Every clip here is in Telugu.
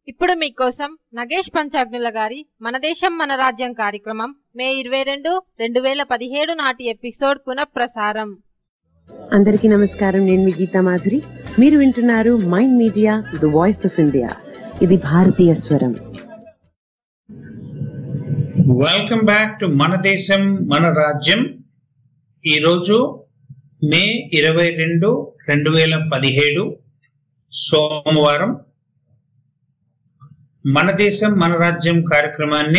ఇప్పుడు మీకోసం నగేష్ పంచాగ్నుల గారి మన దేశం మన రాజ్యం కార్యక్రమం మే ఇరవై రెండు రెండు వేల పదిహేడు నాటి ఎపిసోడ్ పునఃప్రసారం అందరికీ నమస్కారం నేను మీ గీతా మాధురి మీరు వింటున్నారు Mind Media the voice of India ఇది భారతీయ స్వరం వెల్కమ్ బ్యాక్ టు మన దేశం మన రాజ్యం ఈరోజు మే ఇరవై రెండు రెండు వేల పదిహేడు సోమవారం మన దేశం మన రాజ్యం కార్యక్రమాన్ని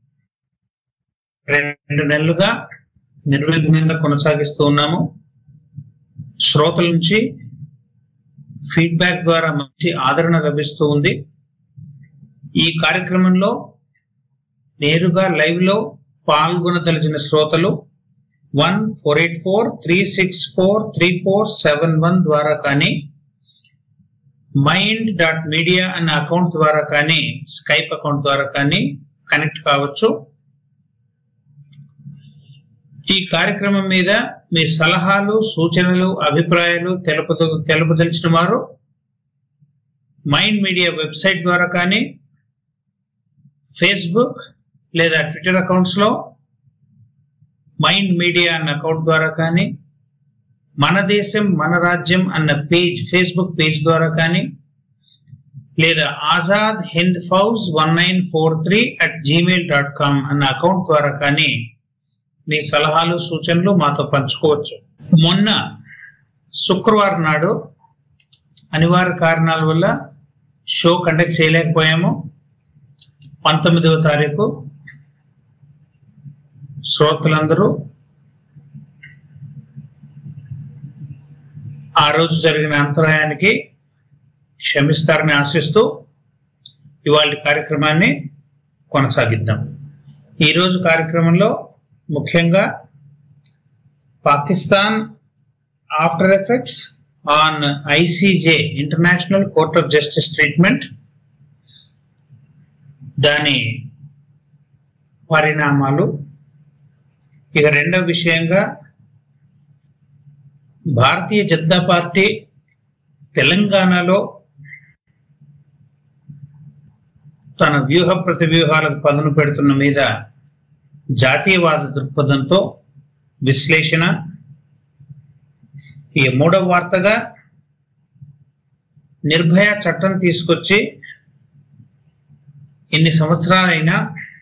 రెండు నెలలుగా నిర్విఘ్నంగా కొనసాగిస్తూ ఉన్నాము శ్రోతల నుంచి ఫీడ్బ్యాక్ ద్వారా మంచి ఆదరణ లభిస్తూ ఉంది ఈ కార్యక్రమంలో నేరుగా లైవ్ లో పాల్గొనదలిచిన శ్రోతలు one four eight four three six four three four seven one ద్వారా కానీ మైండ్ డాట్ మీడియా అనే అకౌంట్ ద్వారా కానీ స్కైప్ అకౌంట్ ద్వారా కానీ కనెక్ట్ కావచ్చు ఈ కార్యక్రమం మీద మీ సలహాలు సూచనలు అభిప్రాయాలు తెలుపు తెలుపదలిచిన వారు మైండ్ మీడియా వెబ్సైట్ ద్వారా కానీ ఫేస్బుక్ లేదా ట్విట్టర్ అకౌంట్స్ లో మైండ్ మీడియా అన్న అకౌంట్ ద్వారా కానీ మన దేశం మన రాజ్యం అన్న పేజ్ ఫేస్బుక్ పేజ్ ద్వారా కానీ లేదా Azad Hind Fauj one nine four three at Gmail dot com అన్న అకౌంట్ ద్వారా కానీ మీ సలహాలు సూచనలు మాతో పంచుకోవచ్చు మొన్న శుక్రవారం నాడు అనివార్య కారణాల వల్ల షో కండక్ట్ చేయలేకపోయాము పంతొమ్మిదవ తారీఖు శ్రోతలందరూ ఆ రోజు జరిగిన అంతరాయానికి క్షమిస్తారని ఆశిస్తూ ఇవాళ కార్యక్రమాన్ని కొనసాగిద్దాం ఈరోజు కార్యక్రమంలో ముఖ్యంగా Pakistan after effects on ICJ International Court of Justice treatment దాని పరిణామాలు ఇక రెండవ విషయంగా భారతీయ జనతా పార్టీ తెలంగాణలో తన వ్యూహ ప్రతివ్యూహాలకు పదును పెడుతున్న మీద జాతీయవాద దృక్పథంతో విశ్లేషణ ఈ మూడవ వార్తగా నిర్భయ చట్టం తీసుకొచ్చి ఎన్ని సంవత్సరాలైనా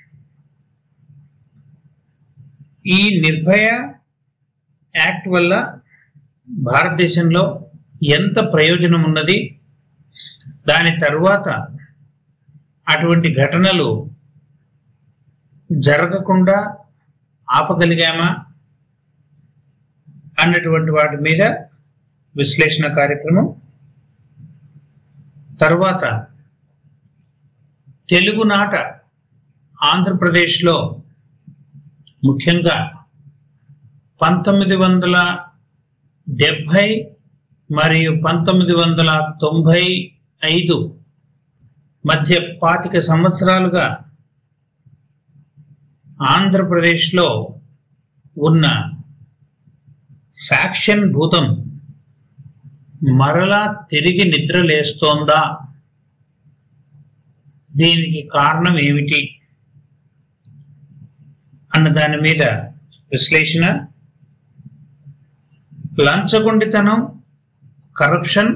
ఈ నిర్భయ యాక్ట్ వల్ల భారతదేశంలో ఎంత ప్రయోజనం ఉన్నది దాని తరువాత అటువంటి ఘటనలు జరగకుండా ఆపగలిగామా అన్నటువంటి వాటి మీద విశ్లేషణ కార్యక్రమం తర్వాత తెలుగునాట ఆంధ్రప్రదేశ్లో ముఖ్యంగా పంతొమ్మిది వందల డెబ్భై మరియు పంతొమ్మిది వందల తొంభై ఐదు మధ్య పాతిక సంవత్సరాలుగా ఆంధ్రప్రదేశ్లో ఉన్న ఫ్యాక్షన్ భూతం మరలా తిరిగి నిద్రలేస్తోందా దీనికి కారణం ఏమిటి అన్న దాని మీద విశ్లేషణ లంచగొండితనం corruption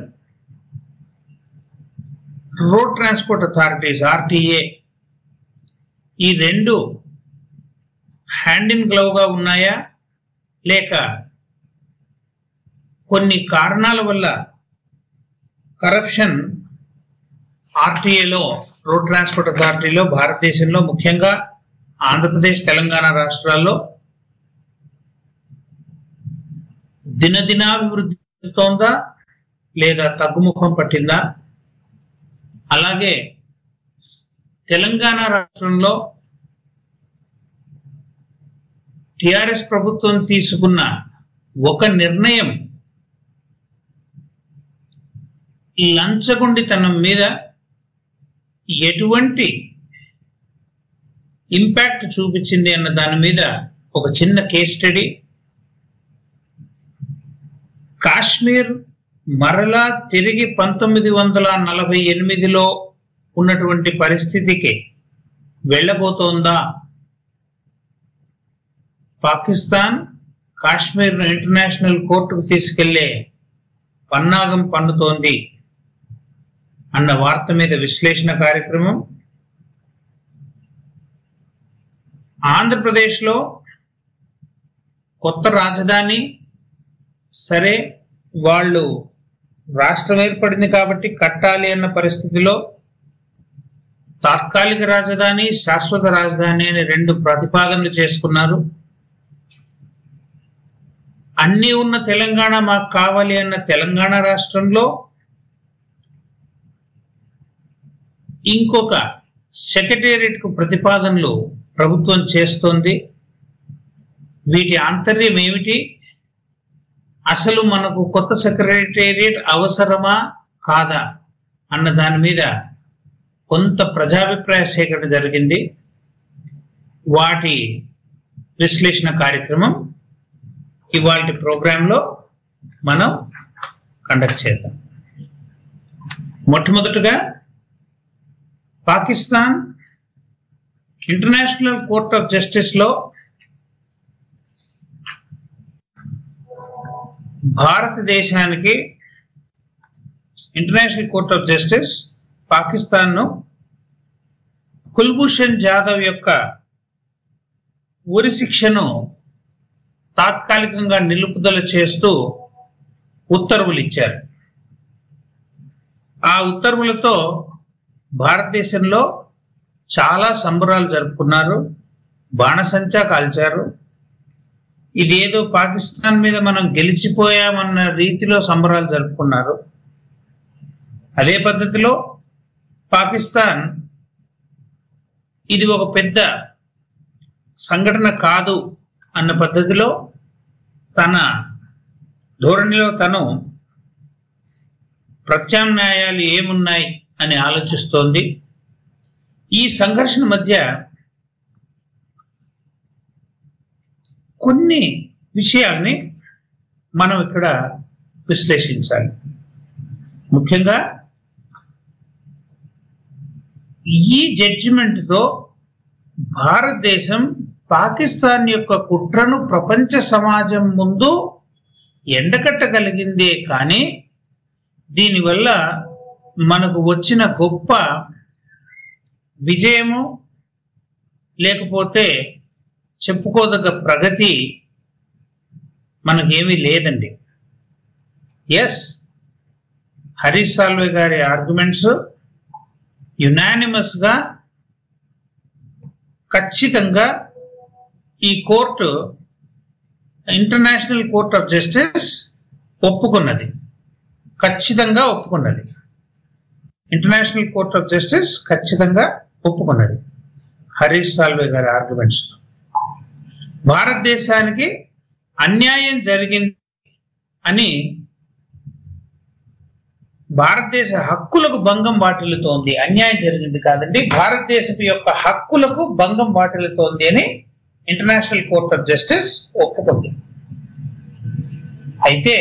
road transport authorities RTA ఈ రెండు హ్యాండ్ ఇన్ గ్లవ్ గా ఉన్నాయా లేక కొన్ని కారణాల వల్ల కరప్షన్ ఆర్టీఏలో రోడ్ ట్రాన్స్పోర్ట్ అథారిటీలో భారతదేశంలో ముఖ్యంగా ఆంధ్రప్రదేశ్ తెలంగాణ రాష్ట్రాల్లో దినదినాభివృద్ధి చెందుతోందా లేదా తగ్గుముఖం పట్టిందా అలాగే తెలంగాణ రాష్ట్రంలో టిఆర్ఎస్ ప్రభుత్వం తీసుకున్న ఒక నిర్ణయం లంచగొండితనం మీద ఎటువంటి ఇంపాక్ట్ చూపించింది అన్న దాని మీద ఒక చిన్న కేస్ స్టడీ కాశ్మీర్ మరలా తిరిగి పంతొమ్మిది వందల నలభై ఎనిమిదిలో ఉన్నటువంటి పరిస్థితికి వెళ్ళబోతోందా పాకిస్తాన్ కాశ్మీర్ను ఇంటర్నేషనల్ కోర్టుకు తీసుకెళ్లే పన్నాగం పన్నుతోంది అన్న వార్త మీద విశ్లేషణ కార్యక్రమం ఆంధ్రప్రదేశ్లో కొత్త రాజధాని సరే వాళ్ళు రాష్ట్రం ఏర్పడింది కాబట్టి కట్టాలి అన్న పరిస్థితిలో తాత్కాలిక రాజధాని శాశ్వత రాజధాని అని రెండు ప్రతిపాదనలు చేసుకున్నారు అన్ని ఉన్న తెలంగాణ మాకు కావాలి అన్న తెలంగాణ రాష్ట్రంలో ఇంకొక సెక్రటేరియట్ కు ప్రతిపాదనలు ప్రభుత్వం చేస్తోంది వీటి ఆంతర్యం ఏమిటి అసలు మనకు కొత్త సెక్రటేరియట్ అవసరమా కాదా అన్న దాని మీద కొంత ప్రజాభిప్రాయ సేకరణ జరిగింది వాటి విశ్లేషణ కార్యక్రమం ఇవాళ ప్రోగ్రాంలో మనం కండక్ట్ చేద్దాం మొట్టమొదటగా Pakistan International Court of Justice లో భారతదేశానికి International Court of Justice Pakistan ను కుల్భూషణ్ జాదవ్ యొక్క ఉరి శిక్షను తాత్కాలికంగా నిలుపుదల చేస్తూ ఉత్తర్వులు ఇచ్చారు ఆ ఉత్తర్వులతో భారతదేశంలో చాలా సంబరాలు జరుపుకున్నారు బాణసంచా కాల్చారు ఇదేదో పాకిస్తాన్ మీద మనం గెలిచిపోయామన్న రీతిలో సంబరాలు జరుపుకున్నారు అదే పద్ధతిలో పాకిస్తాన్ ఇది ఒక పెద్ద సంఘటన కాదు అన్న పద్ధతిలో తన ధోరణిలో తను ప్రత్యామ్నాయాలు ఏమున్నాయి అని ఆలోచిస్తోంది ఈ సంఘర్షణ మధ్య కొన్ని విషయాల్ని మనం ఇక్కడ విశ్లేషించాలి ముఖ్యంగా ఈ జడ్జిమెంట్తో భారతదేశం పాకిస్తాన్ యొక్క కుట్రను ప్రపంచ సమాజం ముందు ఎండకట్టగలిగిందే కానీ దీనివల్ల మనకు వచ్చిన గొప్ప విజయము లేకపోతే చెప్పుకోదగ్గ ప్రగతి మనకేమీ లేదండి ఎస్ హరీష్ సాల్వే గారి ఆర్గ్యుమెంట్స్ యునానిమస్ గా ఖచ్చితంగా ఈ court International Court of Justice ఒప్పుకున్నది ఖచ్చితంగా ఒప్పుకున్నది ఇంటర్నేషనల్ కోర్ట్ ఆఫ్ జస్టిస్ ఖచ్చితంగా ఒప్పుకున్నది హరీష్ సాల్వే గారి ఆర్గ్యుమెంట్స్ భారతదేశానికి అన్యాయం జరిగింది అని భారతదేశ హక్కులకు భంగం వాటిల్లుతోంది అన్యాయం జరిగింది కాదండి భారతదేశపు యొక్క హక్కులకు భంగం వాటిల్లుతోంది అని ఇంటర్నేషనల్ కోర్ట్ ఆఫ్ జస్టిస్ ఒప్పుకుంది అయితే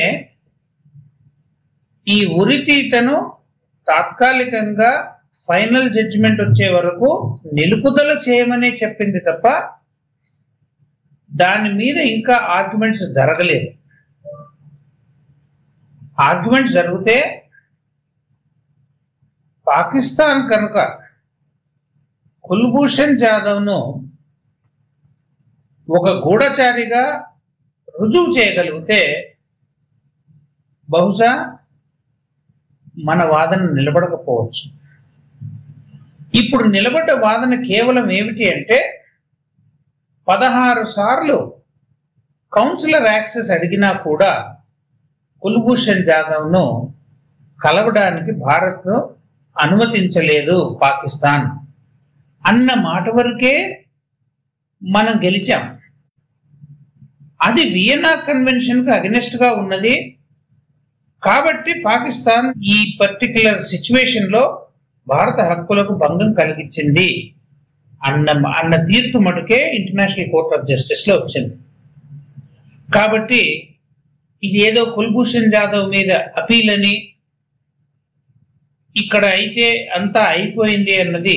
ఈ ఉరితీతను తాత్కాలికంగా ఫైనల్ జడ్జిమెంట్ వచ్చే వరకు నిలుపుదల చేయమనే చెప్పింది తప్ప దాని మీద ఇంకా ఆర్గ్యుమెంట్స్ జరగలేదు ఆర్గ్యుమెంట్స్ జరిగితే పాకిస్తాన్ కనుక కుల్భూషణ్ జాదవ్ ను ఒక గూఢచారిగా రుజువు చేయగలిగితే బహుశా మన వాదన నిలబడకపోవచ్చు ఇప్పుడు నిలబడ్డ వాదన కేవలం ఏమిటి అంటే పదహారు సార్లు కౌన్సిలర్ యాక్సెస్ అడిగినా కూడా కుల్భూషణ్ జాదవ్ ను కలవడానికి భారత్ అనుమతించలేదు పాకిస్తాన్ అన్న మాట వరకే మనం గెలిచాం అది వియన్నా కన్వెన్షన్ కు అగెనెస్ట్ గా ఉన్నది కాబట్టి పాకిస్తాన్ ఈ పర్టికులర్ సిచ్యువేషన్ లో భారత హక్కులకు భంగం కలిగించింది అన్న అన్న తీర్పు మటుకే ఇంటర్నేషనల్ కోర్ట్ ఆఫ్ జస్టిస్ లో వచ్చింది కాబట్టి ఇది ఏదో కుల్భూషణ్ జాదవ్ మీద అపీల్ అని ఇక్కడ అయితే అంతా అయిపోయింది అన్నది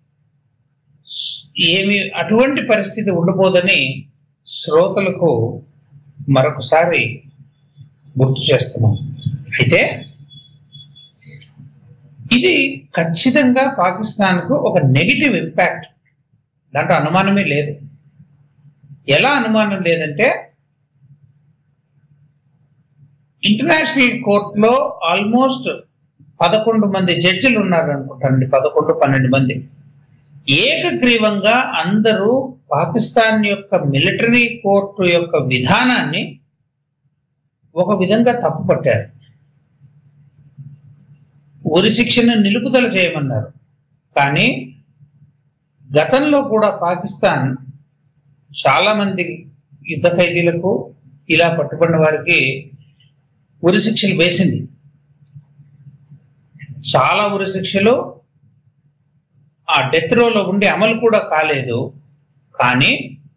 ఏమి అటువంటి పరిస్థితి ఉండబోదని శ్రోతలకు మరొకసారి గుర్తు చేస్తున్నాం అయితే ఇది ఖచ్చితంగా పాకిస్తాన్కు ఒక నెగిటివ్ ఇంపాక్ట్ దాంట్లో అనుమానమే లేదు ఎలా అనుమానం లేదంటే ఇంటర్నేషనల్ కోర్టులో ఆల్మోస్ట్ పదకొండు మంది జడ్జిలు ఉన్నారు అనుకుంటానండి పదకొండు పన్నెండు మంది ఏకగ్రీవంగా అందరూ పాకిస్తాన్ యొక్క మిలిటరీ కోర్టు యొక్క విధానాన్ని ఒక విధంగా తప్పుపట్టారు ఉరి శిక్షను నిలుపుదల చేయమన్నారు కానీ గతంలో కూడా పాకిస్తాన్ చాలా మంది యుద్ధ ఖైదీలకు ఇలా పట్టుబడిన వారికి ఉరి శిక్షలు వేసింది చాలా ఉరి శిక్షలు ఆ డెత్ రోలో ఉండి అమలు కూడా కాలేదు కానీ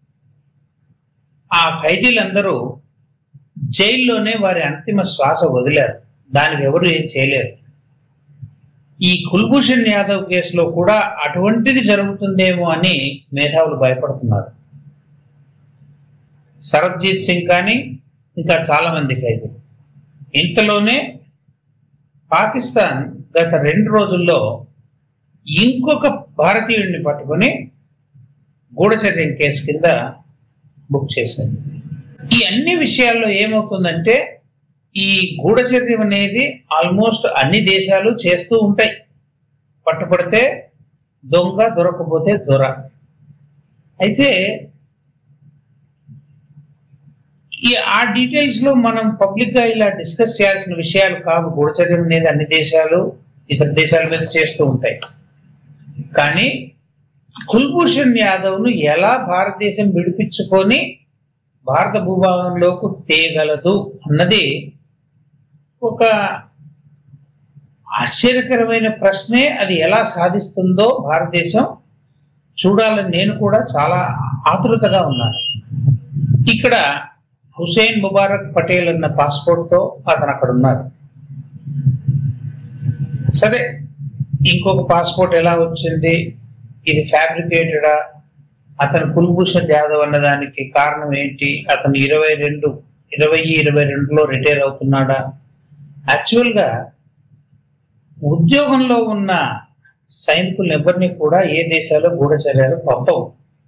ఆ ఖైదీలందరూ జైల్లోనే వారి అంతిమ శ్వాస వదిలారు దానికి ఎవరు ఏం చేయలేరు ఈ కుల్భూషణ్ యాదవ్ కేసులో కూడా అటువంటిది జరుగుతుందేమో అని మేధావులు భయపడుతున్నారు సరబ్జీత్ సింగ్ కానీ ఇంకా చాలా మంది ఖైదీలు ఇంతలోనే పాకిస్తాన్ గత రెండు రోజుల్లో ఇంకొక భారతీయుడిని పట్టుకొని గూఢచర్యం కేసు కింద బుక్ చేసింది ఈ అన్ని విషయాల్లో ఏమవుతుందంటే ఈ గూఢచర్యం అనేది ఆల్మోస్ట్ అన్ని దేశాలు చేస్తూ ఉంటాయి పట్టుపడితే దొంగ దొరకపోతే దొర అయితే ఈ ఆ డీటెయిల్స్ లో మనం పబ్లిక్ గా ఇలా డిస్కస్ చేయాల్సిన విషయాలు కావు గూఢచర్యం అనేది అన్ని దేశాలు ఇతర దేశాల మీద చేస్తూ ఉంటాయి కానీ కుల్భూషణ్ యాదవ్ ను ఎలా భారతదేశం విడిపించుకొని భారత భూభాగంలోకి తేయగలదు అన్నది ఒక ఆశ్చర్యకరమైన ప్రశ్నే అది ఎలా సాధిస్తుందో భారతదేశం చూడాలని నేను కూడా చాలా ఆతృతగా ఉన్నాను ఇక్కడ హుసేన్ ముబారక్ పటేల్ అన్న పాస్పోర్ట్ తో అతను అక్కడ ఉన్నారు సరే ఇంకొక పాస్పోర్ట్ ఎలా వచ్చింది ఇది ఫ్యాబ్రికేటెడా అతను కుల్భూషణ్ యాదవ్ అన్నదానికి కారణం ఏంటి అతను ఇరవై రెండు ఇరవై ఇరవై రెండులో రిటైర్ అవుతున్నాడా యాక్చువల్ గా ఉద్యోగంలో ఉన్న సైనికులు ఎవరిని కూడా ఏ దేశాలు గూఢచర్యాలు పంపవు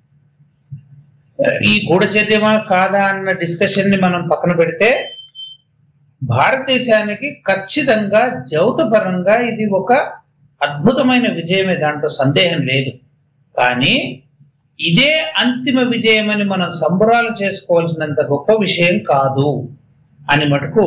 ఈ గూఢచర్యమా కాదా అన్న డిస్కషన్ ని మనం పక్కన పెడితే భారతదేశానికి ఖచ్చితంగా జౌతపరంగా ఇది ఒక అద్భుతమైన విజయమే దాంట్లో సందేహం లేదు కానీ ఇదే అంతిమ విజయం అని మనం సంబరాలు చేసుకోవాల్సినంత గొప్ప విషయం కాదు అని మటుకు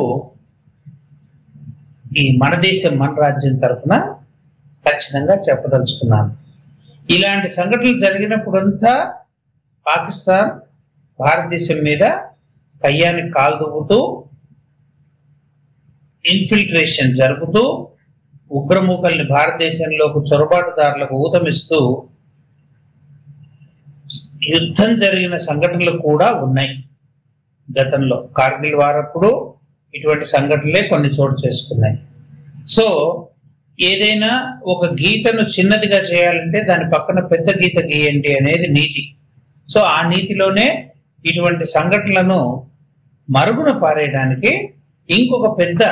ఈ మన దేశం మన రాజ్యం తరఫున ఖచ్చితంగా చెప్పదలుచుకున్నాను ఇలాంటి సంఘటనలు జరిగినప్పుడంతా పాకిస్తాన్ భారతదేశం మీద కయ్యానికి కాలు దువ్వుతూ ఇన్ఫిల్ట్రేషన్ జరుపుతూ ఉగ్రమూకల్ని భారతదేశంలోకి చొరబాటుదారులకు ఊతమిస్తూ యుద్ధం జరిగిన సంఘటనలు కూడా ఉన్నాయి గతంలో కార్గిల్ వారప్పుడు ఇటువంటి సంఘటనలే కొన్ని చోటు చేసుకున్నాయి సో ఏదైనా ఒక గీతను చిన్నదిగా చేయాలంటే దాని పక్కన పెద్ద గీత గీయండి అనేది నీతి సో ఆ నీతిలోనే ఇటువంటి సంఘటనలను మరుగున పారేయడానికి ఇంకొక పెద్ద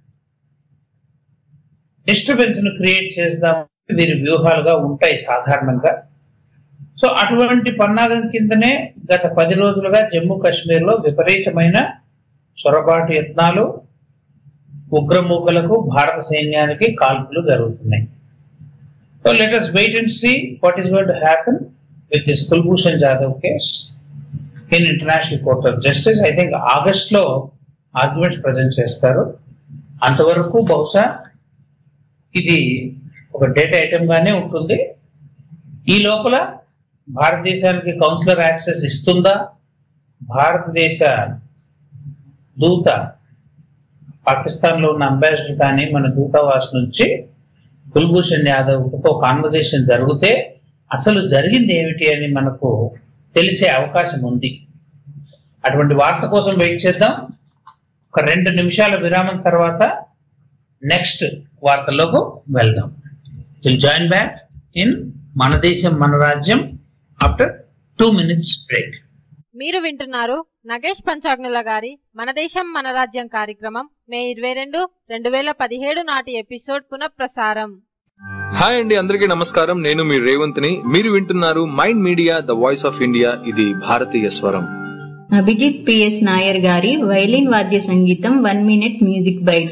డిస్టర్బెన్స్ ను క్రియేట్ చేద్దాం వీరి వ్యూహాలుగా ఉంటాయి సాధారణంగా సో అటువంటి పన్నాగం కిందనే గత పది రోజులుగా జమ్మూ కాశ్మీర్ లో విపరీతమైన చొరబాటు యత్నాలు ఉగ్రమూకలకు భారత సైన్యానికి కాల్పులు జరుగుతున్నాయి so let us wait and see what is going to happen with this Kulbhushan Jadhav case in International Court of Justice I think August లో ఆర్గ్యుమెంట్స్ ప్రజెంట్ చేస్తారు అంతవరకు బహుశా ఇది ఒక డేటా ఐటమ్ గానే ఉంటుంది ఈ లోపల భారతదేశానికి కౌన్సిలర్ యాక్సెస్ ఇస్తుందా భారతదేశ దూత పాకిస్తాన్ లో ఉన్న అంబాసిడర్ కానీ మన దూతావాస్ నుంచి కుల్భూషణ్ యాదవ్ తో కాన్వర్జేషన్ జరిగితే అసలు జరిగింది ఏమిటి అని మనకు తెలిసే అవకాశం ఉంది అటువంటి వార్త కోసం వెయిట్ చేద్దాం ఒక రెండు నిమిషాల విరామం తర్వాత నెక్స్ట్ వార్తల్లోకి వెళ్దాం విల్ జాయిన్ బ్యాక్ ఇన్ మన దేశం మన రాజ్యం ఆఫ్టర్ టూ మినిట్స్ బ్రేక్ మీరు వింటున్నారు నగేష్ పంచాగ్నుల గారి మన దేశం మన రాజ్యం కార్యక్రమం మే ఇరవై రెండు రెండు వేల పదిహేడు నాటి ఎపిసోడ్ పునఃప్రసారం హాయ్ అండి అందరికీ నమస్కారం నేను మీ రేవంత్ని మీరు వింటున్నారు Mind Media the voice of India ఇది భారతీయ స్వరం అభిజిత్ పిఎస్ నాయర్ గారి వైలిన్ వాద్య సంగీతం one minute music bite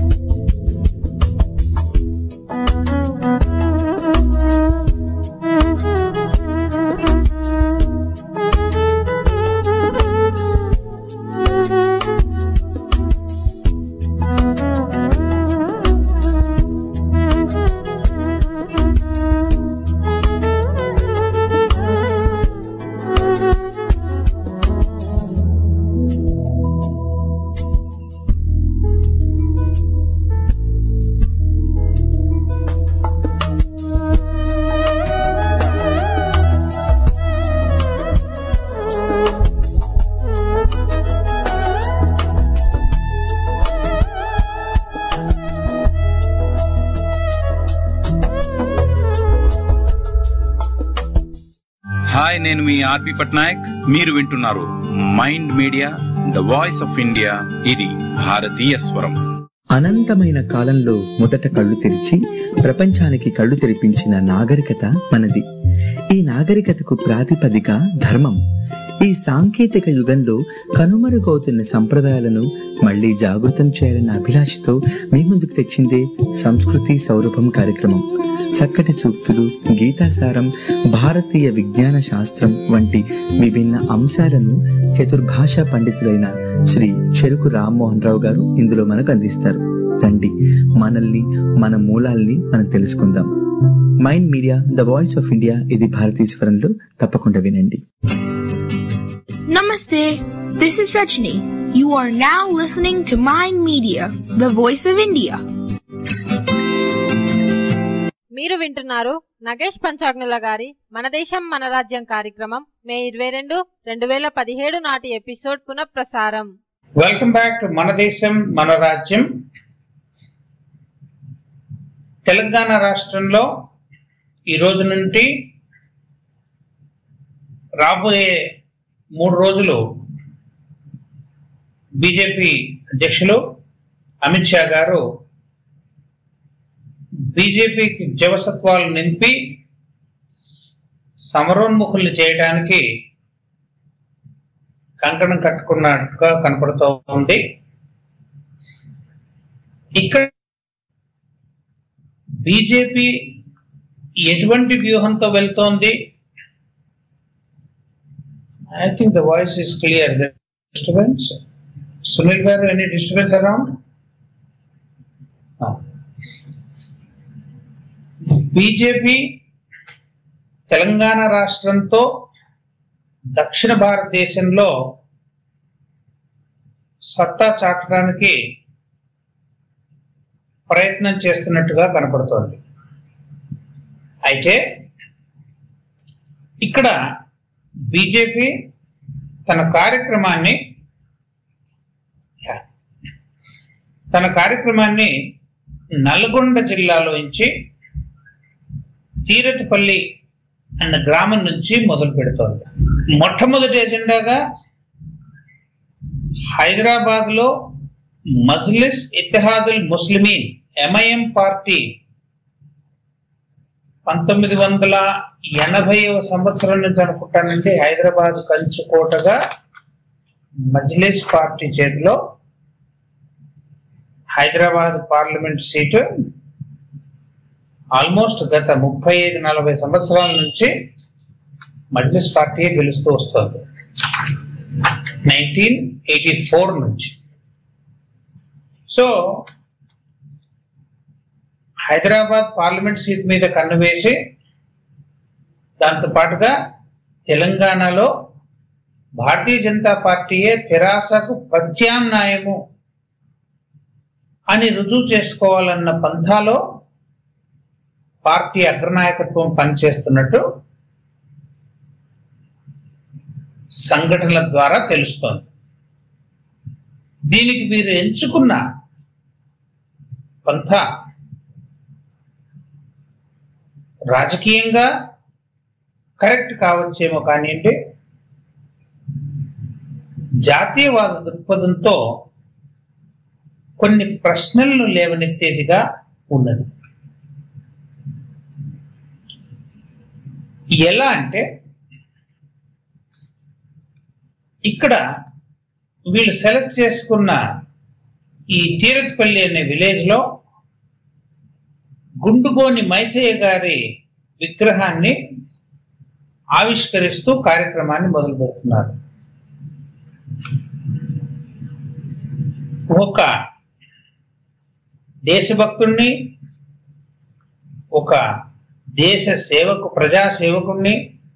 hi నేను మీ ఆర్పి పట్నాయక్ మీరు వింటున్నారు Mind Media the voice of India ఇది భారతీయ స్వరం అనంతమైన కాలంలో మొదట కళ్ళు తెరిచి ప్రపంచానికి కళ్ళు తెరిపించిన నాగరికత మనది ఈ నాగరికతకు ప్రాతిపదిక ధర్మం ఈ సాంకేతిక యుగంలో కనుమరుగవుతున్న సంప్రదాయాలను మళ్ళీ జాగృతం చేయాలన్న అభిలాషతో మీ ముందుకు తెచ్చిందే సంస్కృతి సౌరభం కార్యక్రమం చక్కటి సూక్తులు గీతాసారం భారతీయ విజ్ఞాన శాస్త్రం వంటి విభిన్న అంశాలను చతుర్భాషా పండితులైన శ్రీ చెరుకు రామ్మోహన్ రావు గారు ఇందులో మనకు అందిస్తారు రండి మనల్ని మన మూలాల్ని మనం తెలుసుకుందాం Mind Media the voice of India ఇది భారతీయ స్వరంలో తప్పకుండా వినండి Namaste. This is Rajni. You are now listening to Mind Media, the voice of India. మీరు వింటున్నారు నగేష్ పంచాగ్నుల గారి మన దేశం మన రాజ్యం కార్యక్రమం మే ఇరవై రెండు రెండు వేల పదిహేడు నాటి ఎపిసోడ్ పునఃప్రసారం వెల్కమ్ బ్యాక్ టు మన దేశం మన రాజ్యం తెలంగాణ రాష్ట్రంలో ఈ రోజు నుండి రాబోయే మూడు రోజులు బీజేపీ అధ్యక్షులు అమిత్ షా గారు బీజేపీకి జవసత్వాలు నింపి సమరోన్ముఖుల్ని చేయడానికి కంకణం కట్టుకున్నట్టుగా కనపడుతూ ఉంది ఇక్కడ బీజేపీ ఎటువంటి వ్యూహంతో వెళ్తోంది I think the voice is clear disturbance Sunil గారు any disturbance around BJP Telangana రాష్ట్రంతో దక్షిణ భారతదేశంలో సత్తా చాటడానికి ప్రయత్నం చేస్తున్నట్టుగా కనపడుతోంది అయితే ఇక్కడ బీజేపీ తన కార్యక్రమాన్ని తన కార్యక్రమాన్ని నల్గొండ జిల్లాలోంచి తీరతిపల్లి అన్న గ్రామం నుంచి మొదలు పెడుతోంది మొట్టమొదటి ఎజెండాగా హైదరాబాద్ లో మజ్లిస్ ఇతిహాదుల్ ముస్లిమీన్ ఎంఐఎం పార్టీ పంతొమ్మిది వందల ఎనభైవ సంవత్సరం నుంచి అనుకుంటానంటే హైదరాబాద్ కంచుకోటగా మజ్లిస్ పార్టీ చేతిలో హైదరాబాద్ పార్లమెంట్ సీటు ఆల్మోస్ట్ గత ముప్పై ఐదు నలభై సంవత్సరాల నుంచి మజ్లిస్ పార్టీ గెలుస్తూ వస్తుంది నైన్టీన్ ఎయిటీ ఫోర్ నుంచి సో హైదరాబాద్ పార్లమెంట్ సీట్ మీద కన్ను వేసి దాంతో పాటుగా తెలంగాణలో భారతీయ జనతా పార్టీయే తెరాసకు ప్రత్యామ్నాయము అని రుజువు చేసుకోవాలన్న పంథాలో పార్టీ అగ్రనాయకత్వం పనిచేస్తున్నట్టు సంఘటనల ద్వారా తెలుస్తోంది దీనికి వీరు ఎంచుకున్న పంథ రాజకీయంగా కరెక్ట్ కావచ్చేమో కానివ్వండి జాతీయవాద దృక్పథంతో కొన్ని ప్రశ్నలను లేవనెత్తేదిగా ఉన్నది ఎలా అంటే ఇక్కడ వీళ్ళు సెలెక్ట్ చేసుకున్న ఈ తీరత్పల్లి అనే విలేజ్ లో గుండుగోని మైసయ్య గారి విగ్రహాన్ని ఆవిష్కరిస్తూ కార్యక్రమాన్ని మొదలు పెడుతున్నారు ఒక దేశభక్తుణ్ణి ఒక దేశ సేవకు ప్రజా సేవకుణ్ణి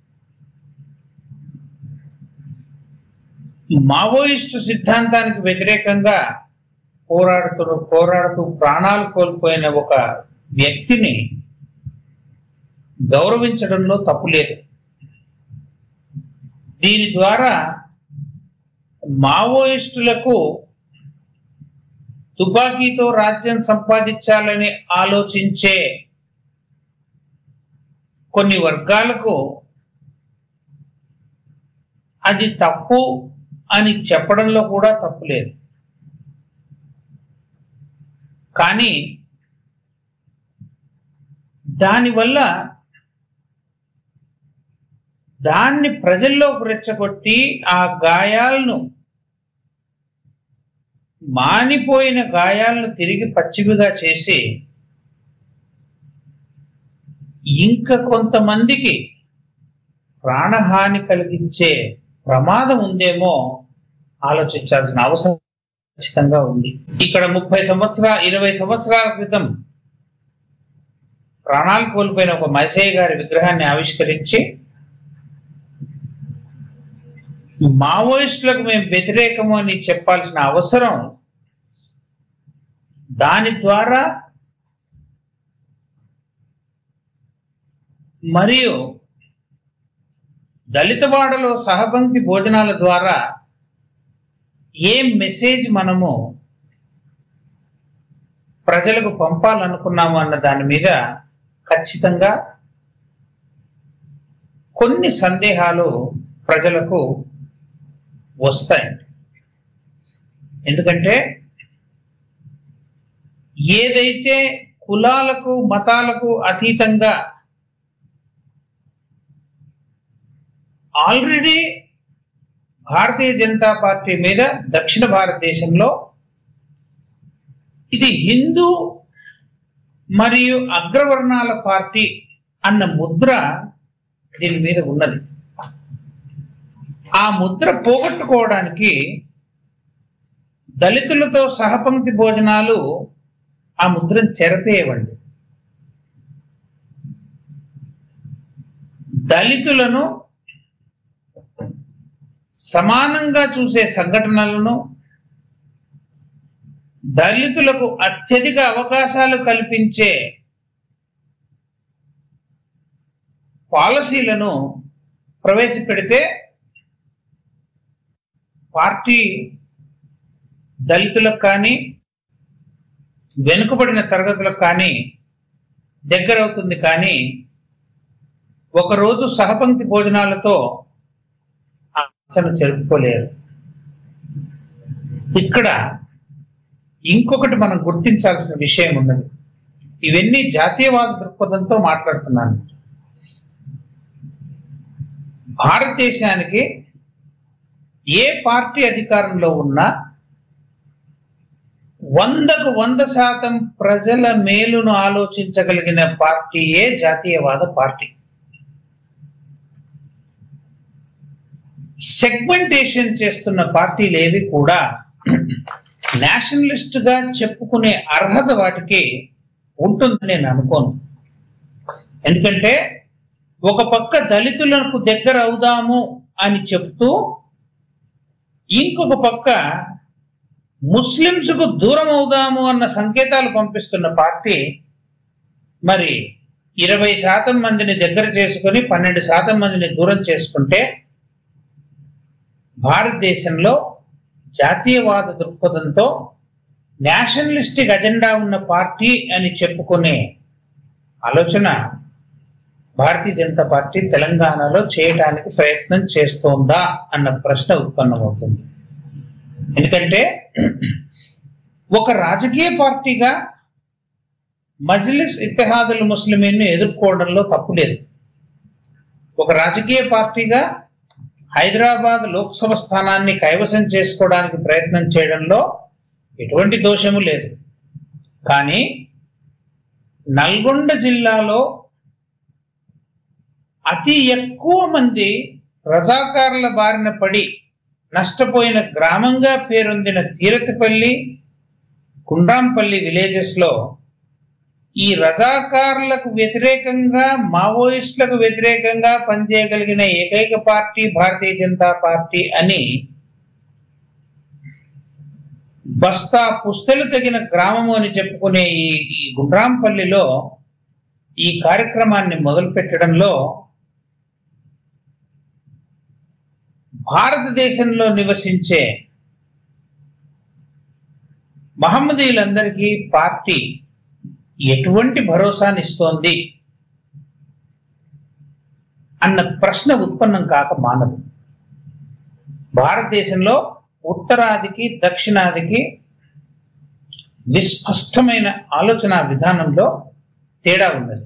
మావోయిస్టు సిద్ధాంతానికి వ్యతిరేకంగా పోరాడుతూ పోరాడుతూ ప్రాణాలు కోల్పోయిన ఒక వ్యక్తిని గౌరవించడంలో తప్పు లేదు దీని ద్వారా మావోయిస్టులకు తుపాకీతో రాజ్యం సంపాదించాలని ఆలోచించే కొన్ని వర్గాలకు అది తప్పు అని చెప్పడంలో కూడా తప్పు లేదు కానీ దానివల్ల దాన్ని ప్రజల్లోకి రెచ్చగొట్టి ఆ గాయాలను మానిపోయిన గాయాలను తిరిగి పచ్చిమిగా చేసి ఇంకా కొంతమందికి ప్రాణహాని కలిగించే ప్రమాదం ఉందేమో ఆలోచించాల్సిన అవసరం ఖచ్చితంగా ఉంది ఇక్కడ ముప్పై సంవత్సరాల ఇరవై సంవత్సరాల క్రితం ప్రాణాలు కోల్పోయిన ఒక మసయ్య గారి విగ్రహాన్ని ఆవిష్కరించి మావోయిస్టులకు మేము వ్యతిరేకము అని చెప్పాల్సిన అవసరం దాని ద్వారా మరియు దళితవాడలో సహపంక్తి భోజనాల ద్వారా ఏం మెసేజ్ మనము ప్రజలకు పంపాలనుకున్నాము అన్న దాని మీద ఖచ్చితంగా కొన్ని సందేహాలు ప్రజలకు వస్తాయి ఎందుకంటే ఏదైతే కులాలకు మతాలకు అతీతంగా ఆల్రెడీ భారతీయ జనతా పార్టీ మీద దక్షిణ భారతదేశంలో ఇది హిందూ మరియు అగ్రవర్ణాల పార్టీ అన్న ముద్ర దీని మీద ఉన్నది ఆ ముద్ర పోగొట్టుకోవడానికి దళితులతో సహపంక్తి భోజనాలు ఆ ముద్రను చెరతేయవండి దళితులను సమానంగా చూసే సంఘటనలను దళితులకు అత్యధిక అవకాశాలు కల్పించే పాలసీలను ప్రవేశపెడితే పార్టీ దళితులకు కానీ వెనుకబడిన తరగతులకు కానీ దగ్గరవుతుంది కానీ ఒకరోజు సహపంక్తి భోజనాలతో ఆశను జరుపుకోలేరు ఇక్కడ ఇంకొకటి మనం గుర్తించాల్సిన విషయం ఉన్నది ఇవన్నీ జాతీయవాద దృక్పథంతో మాట్లాడుతున్నాను భారతదేశానికి ఏ పార్టీ అధికారంలో ఉన్నా వందకు వంద శాతం ప్రజల మేలును ఆలోచించగలిగిన పార్టీయే జాతీయవాద పార్టీ సెగ్మెంటేషన్ చేస్తున్న పార్టీలు ఏవి కూడా నేషనలిస్ట్ గా చెప్పుకునే అర్హత వాటికి ఉంటుందని నేను అనుకోను ఎందుకంటే ఒక పక్క దళితులకు దగ్గర అవుదాము అని చెప్తూ ఇంకొక పక్క ముస్లింస్ కు దూరం అవుదాము అన్న సంకేతాలు పంపిస్తున్న పార్టీ మరి ఇరవై శాతం మందిని దగ్గర చేసుకుని పన్నెండు శాతం మందిని దూరం చేసుకుంటే భారతదేశంలో జాతీయవాద దృక్పథంతో నేషనలిస్టిక్ అజెండా ఉన్న పార్టీ అని చెప్పుకునే ఆలోచన భారతీయ జనతా పార్టీ తెలంగాణలో చేయడానికి ప్రయత్నం చేస్తోందా అన్న ప్రశ్న ఉత్పన్నమవుతుంది ఎందుకంటే ఒక రాజకీయ పార్టీగా మజ్లిస్ ఇత్తహాదుల్ ముస్లిమీన్ ఎదుర్కోవడంలో తప్పు లేదు ఒక రాజకీయ పార్టీగా హైదరాబాద్ లోక్సభ స్థానాన్ని కైవసం చేసుకోవడానికి ప్రయత్నం చేయడంలో ఎటువంటి దోషము లేదు కానీ నల్గొండ జిల్లాలో అతి ఎక్కువ మంది రజాకారుల బారిన పడి నష్టపోయిన గ్రామంగా పేరొందిన తీరతపల్లి కుండ్రాంపల్లి విలేజెస్ లో ఈ రజాకారులకు వ్యతిరేకంగా మావోయిస్టులకు వ్యతిరేకంగా పనిచేయగలిగిన ఏకైక పార్టీ భారతీయ జనతా పార్టీ అని బస్తా పుస్తలు తగిన గ్రామము అని చెప్పుకునే ఈ ఈ గుండ్రాంపల్లిలో ఈ కార్యక్రమాన్ని మొదలు పెట్టడంలో భారతదేశంలో నివసించే మహమ్మదీయులందరికీ పార్టీ ఎటువంటి భరోసానిస్తోంది అన్న ప్రశ్న ఉత్పన్నం కాక మానదు భారతదేశంలో ఉత్తరాదికి దక్షిణాదికి విస్పష్టమైన ఆలోచన విధానంలో తేడా ఉన్నది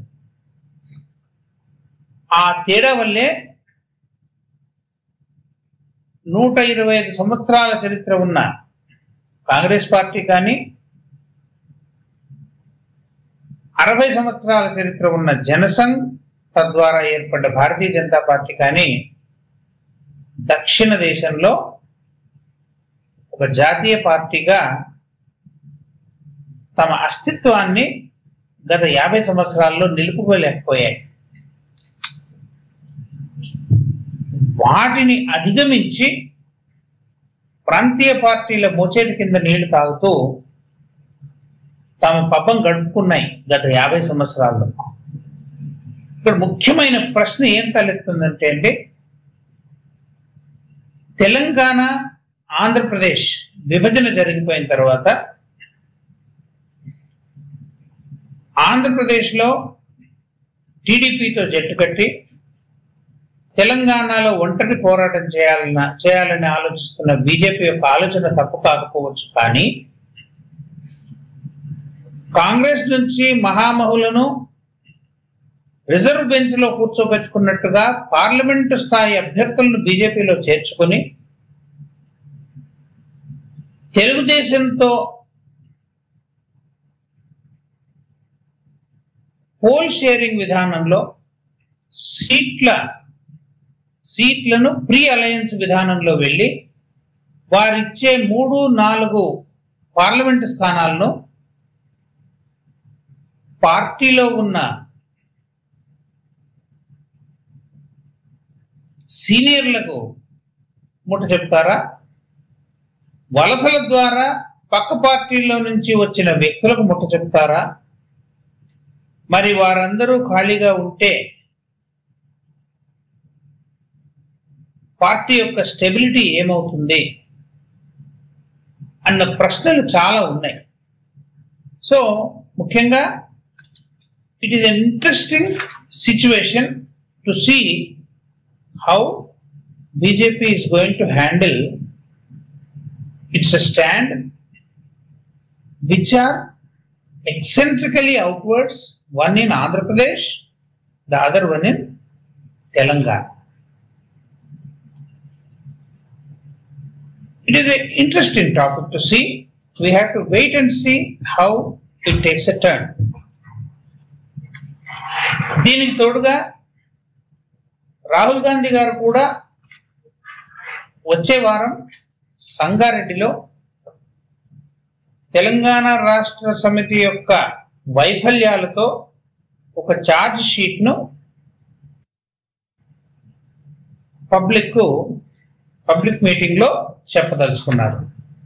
ఆ తేడా వల్లే నూట ఇరవై ఐదు సంవత్సరాల చరిత్ర ఉన్న కాంగ్రెస్ పార్టీ కానీ అరవై సంవత్సరాల చరిత్ర ఉన్న జనసంఘ్ తద్వారా ఏర్పడ్డ భారతీయ జనతా పార్టీ కానీ దక్షిణ దేశంలో ఒక జాతీయ పార్టీగా తమ అస్తిత్వాన్ని గత యాభై సంవత్సరాల్లో నిలుపుకోలేకపోయాయి వాటిని అధిగమించి ప్రాంతీయ పార్టీల మోచేతి కింద నీళ్లు తాగుతూ తమ పబ్బం గడుపుకున్నాయి గత యాభై సంవత్సరాల్లో ఇక్కడ ముఖ్యమైన ప్రశ్న ఏం తలెత్తుందంటే అండి తెలంగాణ ఆంధ్రప్రదేశ్ విభజన జరిగిపోయిన తర్వాత ఆంధ్రప్రదేశ్లో టీడీపీతో జట్టు కట్టి తెలంగాణలో ఒంటరి పోరాటం చేయాలన్న చేయాలని ఆలోచిస్తున్న బీజేపీ యొక్క ఆలోచన తప్పు కాకపోవచ్చు కానీ కాంగ్రెస్ నుంచి మహామహులను రిజర్వ్ బెంచ్ లో కూర్చోబెట్టుకున్నట్టుగా పార్లమెంటు స్థాయి అభ్యర్థులను బీజేపీలో చేర్చుకుని తెలుగుదేశంతో పోల్ షేరింగ్ విధానంలో సీట్ల సీట్లను ప్రీ అలయన్స్ విధానంలో వెళ్ళి వారిచ్చే మూడు నాలుగు పార్లమెంటు స్థానాలను పార్టీలో ఉన్న సీనియర్లకు ముట్ట చెప్తారా వలసల ద్వారా పక్క పార్టీల్లో నుంచి వచ్చిన వ్యక్తులకు ముట్ట చెప్తారా మరి వారందరూ ఖాళీగా ఉంటే పార్టీ యొక్క స్టెబిలిటీ ఏమవుతుంది అన్న ప్రశ్నలు చాలా ఉన్నాయి సో ముఖ్యంగా it is an interesting situation to see how BJP is going to handle it's a stand which are eccentrically outwards, one in Andhra Pradesh, the other one in Telangana. It is an interesting topic to see. We have to wait and see how it takes a turn. దీనికి తోడుగా రాహుల్ గాంధీ గారు కూడా వచ్చే వారం సంగారెడ్డిలో తెలంగాణ రాష్ట్ర సమితి యొక్క వైఫల్యాలతో ఒక ఛార్జ్ షీట్ ను పబ్లిక్ కు పబ్లిక్ మీటింగ్ లో చెప్పదలుచుకున్నారు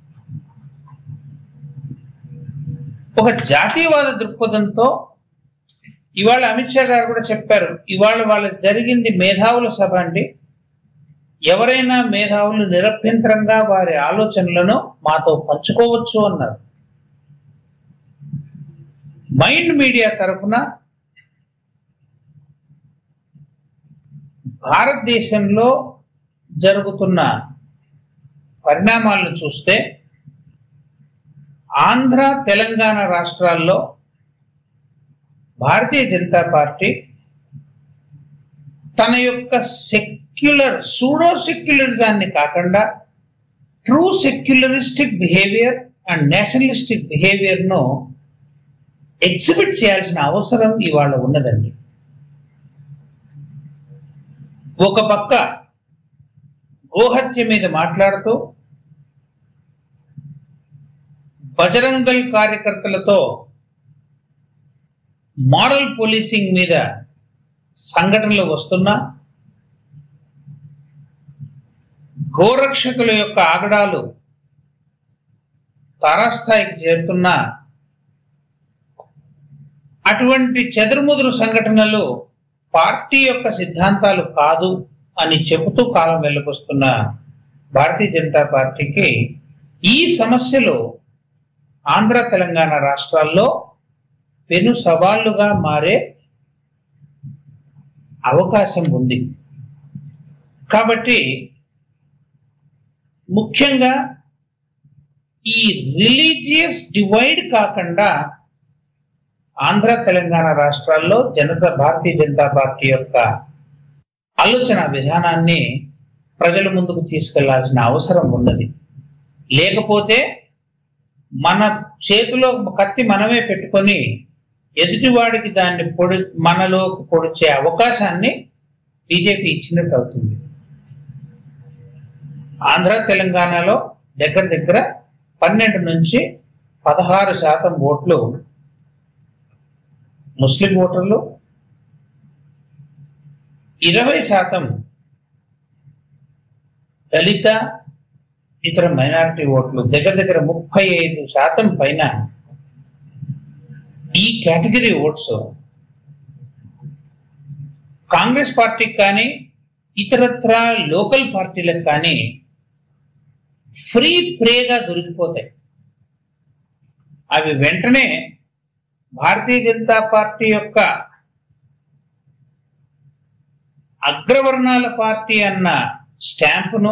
ఒక జాతీయవాద దృక్పథంతో ఇవాళ అమిత్ షా గారు కూడా చెప్పారు ఇవాళ వాళ్ళకి జరిగింది మేధావుల సభ అండి ఎవరైనా మేధావులు నిరభ్యంతరంగా వారి ఆలోచనలను మాతో పంచుకోవచ్చు అన్నారు మైండ్ మీడియా తరఫున భారతదేశంలో జరుగుతున్న పరిణామాలను చూస్తే ఆంధ్ర తెలంగాణ రాష్ట్రాల్లో భారతీయ జనతా పార్టీ తన యొక్క సెక్యులర్ సూడో సెక్యులరిజాన్ని కాకుండా true secularistic behaviour and nationalistic behaviour ను ఎగ్జిబిట్ చేయాల్సిన అవసరం ఇవాళ ఉన్నదండి ఒక పక్క గోహత్య మీద మాట్లాడుతూ బజరంగల్ కార్యకర్తలతో మోరల్ పోలీసింగ్ మీద సంఘటనలు వస్తున్నా గోరక్షకుల యొక్క ఆగడాలు తారాస్థాయికి చేరుతున్నా అటువంటి చెదురుముదురు సంఘటనలు పార్టీ యొక్క సిద్ధాంతాలు కాదు అని చెబుతూ కాలం వెళ్ళకొస్తున్న భారతీయ జనతా పార్టీకి ఈ సమస్యలు ఆంధ్ర తెలంగాణ రాష్ట్రాల్లో పెను సవాళ్లుగా మారే అవకాశం ఉంది కాబట్టి ముఖ్యంగా ఈ రిలీజియస్ డివైడ్ కాకుండా ఆంధ్ర తెలంగాణ రాష్ట్రాల్లో జనతా భారతీయ జనతా పార్టీ యొక్క ఆలోచన విధానాన్ని ప్రజల ముందుకు తీసుకెళ్లాల్సిన అవసరం ఉన్నది లేకపోతే మన చేతిలో కత్తి మనమే పెట్టుకొని ఎదుటివాడికి దాన్ని పొడి మనలో పొడిచే అవకాశాన్ని బీజేపీ ఇచ్చినట్టు అవుతుంది ఆంధ్ర తెలంగాణలో దగ్గర దగ్గర పన్నెండు నుంచి పదహారు శాతం ఓట్లు ముస్లిం ఓటర్లు ఇరవై శాతం దళిత ఇతర మైనారిటీ ఓట్లు దగ్గర దగ్గర ముప్పై ఐదు శాతం పైన ఈ కేటగిరీ ఓట్స్ కాంగ్రెస్ పార్టీకి కానీ ఇతరత్ర లోకల్ పార్టీలకు కానీ ఫ్రీ ప్రేగా దొరికిపోతాయి అవి వెంటనే భారతీయ జనతా పార్టీ యొక్క అగ్రవర్ణాల పార్టీ అన్న స్టాంపును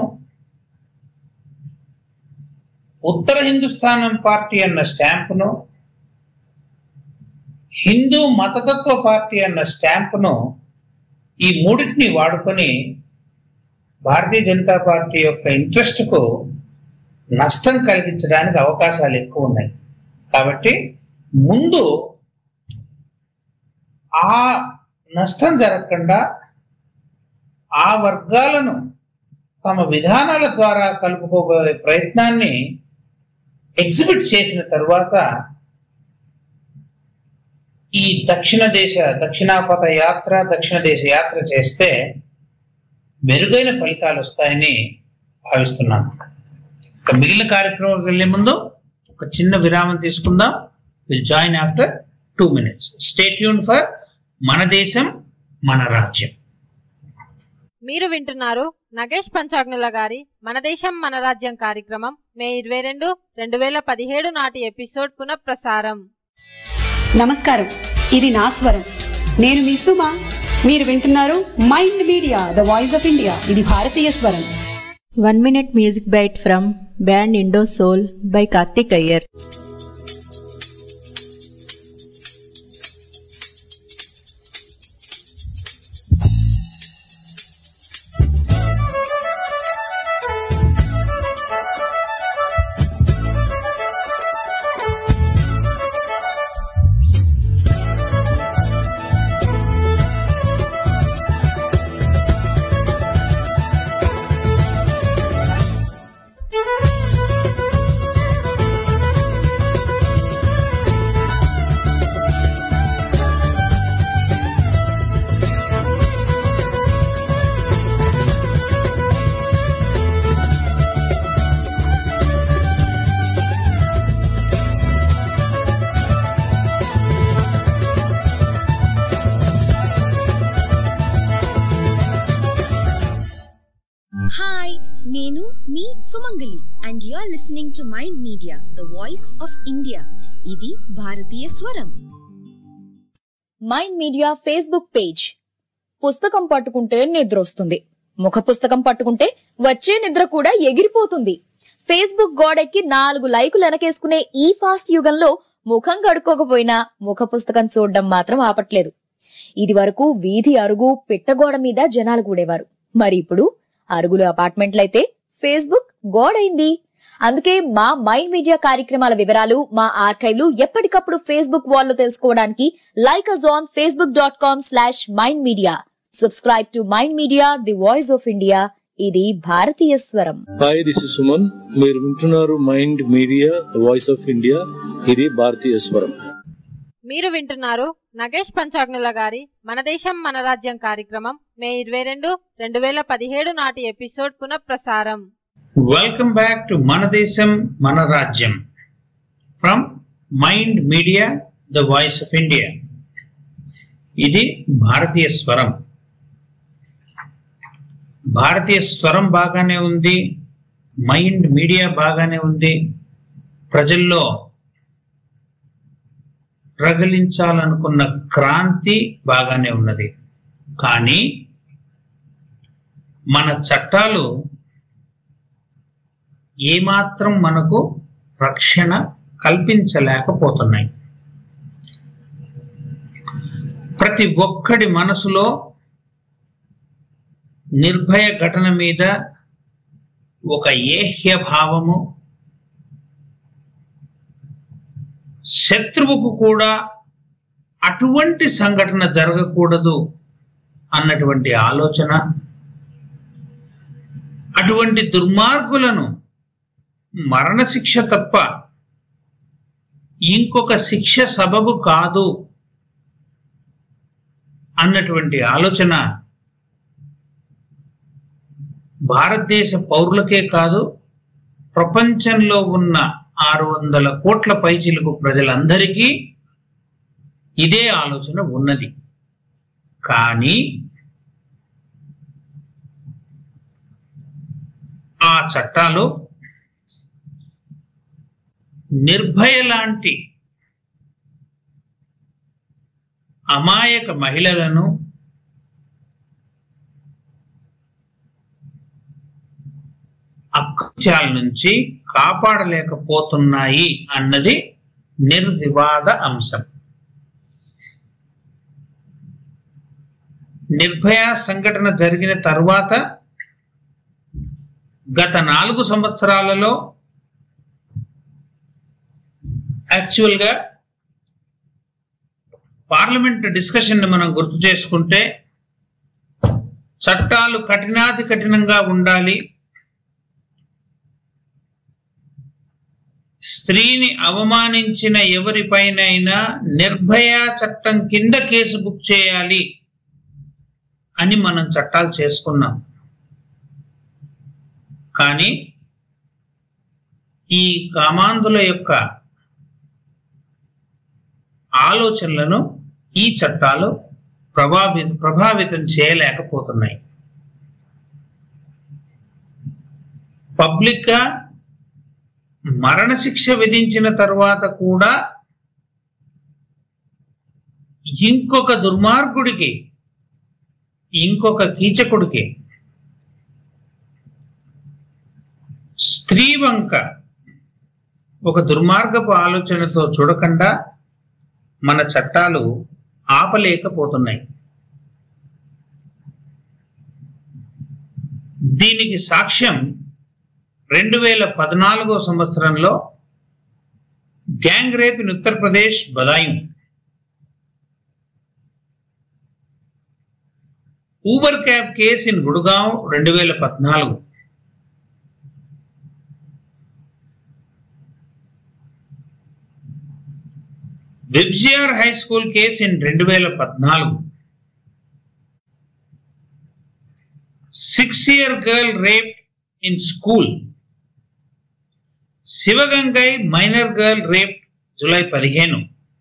ఉత్తర హిందుస్థానం పార్టీ అన్న స్టాంపును హిందూ మతతత్వ పార్టీ అన్న స్టాంపును ఈ మూడింటిని వాడుకొని భారతీయ జనతా పార్టీ యొక్క ఇంట్రెస్ట్ కు నష్టం కలిగించడానికి అవకాశాలు ఎక్కువ ఉన్నాయి కాబట్టి ముందు ఆ నష్టం జరగకుండా ఆ వర్గాలను తమ విధానాల ద్వారా కలుపుకోబోయే ప్రయత్నాన్ని ఎగ్జిబిట్ చేసిన తరువాత ఈ దక్షిణ దేశ దక్షిణాపథ యాత్ర దక్షిణ దేశ యాత్ర చేస్తే మెరుగైన ఫలితాలు వస్తాయని భావిస్తున్నాను ఇక మిగిలిన కార్యక్రమం వెళ్లే ముందు ఒక చిన్న విరామం తీసుకుందాం will join after two minutes stay యూన్ ఫర్ మన దేశం మన రాజ్యం మీరు వింటున్నారు నగేష్ పంచాగ్నుల గారి మన దేశం మన రాజ్యం కార్యక్రమం మే ఇరవై రెండు రెండు వేల పదిహేడు నాటి ఎపిసోడ్ పునఃప్రసారం నమస్కారం ఇది నా స్వరం నేను మీ సుమ మీరు వింటున్నారు Mind Media the voice of India ఇది భారతీయ స్వరం One minute music bite from band Indo Soul by Karthik Iyer. Hi నేను మీ Sumangali and you are listening to Mind Media the voice of India ఇది భారతీయ స్వరం మైండ్ మీడియా ఫేస్బుక్ పేజ్ పుస్తకం పట్టుకుంటే నిద్ర వస్తుంది ముఖ పుస్తకం పట్టుకుంటే వచ్చే నిద్ర కూడా ఎగిరిపోతుంది ఫేస్బుక్ గోడెక్కి నాలుగు లైకులు వెనకేసుకునే ఈ ఫాస్ట్ యుగంలో ముఖం కడుక్కోకపోయినా ముఖ పుస్తకం చూడడం మాత్రం ఆపట్లేదు ఇది వరకు వీధి అరుగు పిట్టగోడ మీద జనాలు కూడేవారు మరి ఇప్పుడు అరుగులు అపార్ట్మెంట్లయితే ఫేస్బుక్ గోడైంది అందుకే మా మైండ్ మీడియా కార్యక్రమాల వివరాలు మా ఆర్కైవ్లు ఎప్పటికప్పుడు ఫేస్బుక్ వాల్లో తెలుసుకోవడానికి like us on Facebook dot com slash Mind Media subscribe to Mind Media the voice of India ఇది భారతీయ స్వరం హాయ్ దిస్ ఇస్ సుమన్ మీరు వింటున్నారు Mind Media voice of India ఇది భారతీయ స్వరం మీరు వింటున్నారు నగేష్ పంచాగ్నుల గారి మన దేశం మన రాజ్యం కార్యక్రమం మే ఇరవై రెండు రెండు వేల పదిహేడు నాటి ఎపిసోడ్ పునఃప్రసారం వెల్కమ్ బ్యాక్ టు మన దేశం మన రాజ్యం from Mind Media the voice of India ఇది భారతీయ స్వరం భారతీయ స్వరం బాగానే ఉంది మైండ్ మీడియా బాగానే ఉంది ప్రజల్లో రగిలించాలనుకున్న క్రాంతి బాగానే ఉన్నది కానీ మన చట్టాలు ఏమాత్రం మనకు రక్షణ కల్పించలేకపోతున్నాయి ప్రతి ఒక్కడి మనసులో నిర్భయ ఘటన మీద ఒక ఏహ్య భావము శత్రువుకు కూడా అటువంటి సంఘటన జరగకూడదు అన్నటువంటి ఆలోచన అటువంటి దుర్మార్గులను మరణశిక్ష తప్ప ఇంకొక శిక్ష సబబు కాదు అన్నటువంటి ఆలోచన భారతదేశ పౌరులకే కాదు ప్రపంచంలో ఉన్న ఆరు వందల కోట్ల పైచిలకు ప్రజలందరికీ ఇదే ఆలోచన ఉన్నది కానీ ఆ చట్టాలు నిర్భయ లాంటి అమాయక మహిళలను అకృత్యాల నుంచి కాపాడలేకపోతున్నాయి అన్నది నిర్వివాద అంశం నిర్భయ సంఘటన జరిగిన తర్వాత గత నాలుగు సంవత్సరాలలో యాక్చువల్ గా పార్లమెంట్ డిస్కషన్ ని మనం గుర్తు చేసుకుంటే చట్టాలు కఠినాతి కఠినంగా ఉండాలి స్త్రీని అవమానించిన ఎవరిపైనైనా నిర్భయ చట్టం కింద కేసు బుక్ చేయాలి అని మనం చట్టాలు చేసుకున్నాం కానీ ఈ కామాంధుల యొక్క ఆలోచనలను ఈ చట్టాలు ప్రభావి ప్రభావితం చేయలేకపోతున్నాయి పబ్లిక్ గా మరణశిక్ష విధించిన తర్వాత కూడా ఇంకొక దుర్మార్గుడికి ఇంకొక కీచకుడికి స్త్రీ వంక ఒక దుర్మార్గపు ఆలోచనతో చూడకుండా మన చట్టాలు ఆపలేకపోతున్నాయి దీనికి సాక్ష్యం రెండు వేల పద్నాలుగో సంవత్సరంలో gang rape in Uttar Pradesh Badaun Uber cab case in Gurgaon రెండు వేల పద్నాలుగు VIBGYOR high school case in రెండు వేల పద్నాలుగు six year girl rape in school Sivagangai minor girl rape July పదిహేను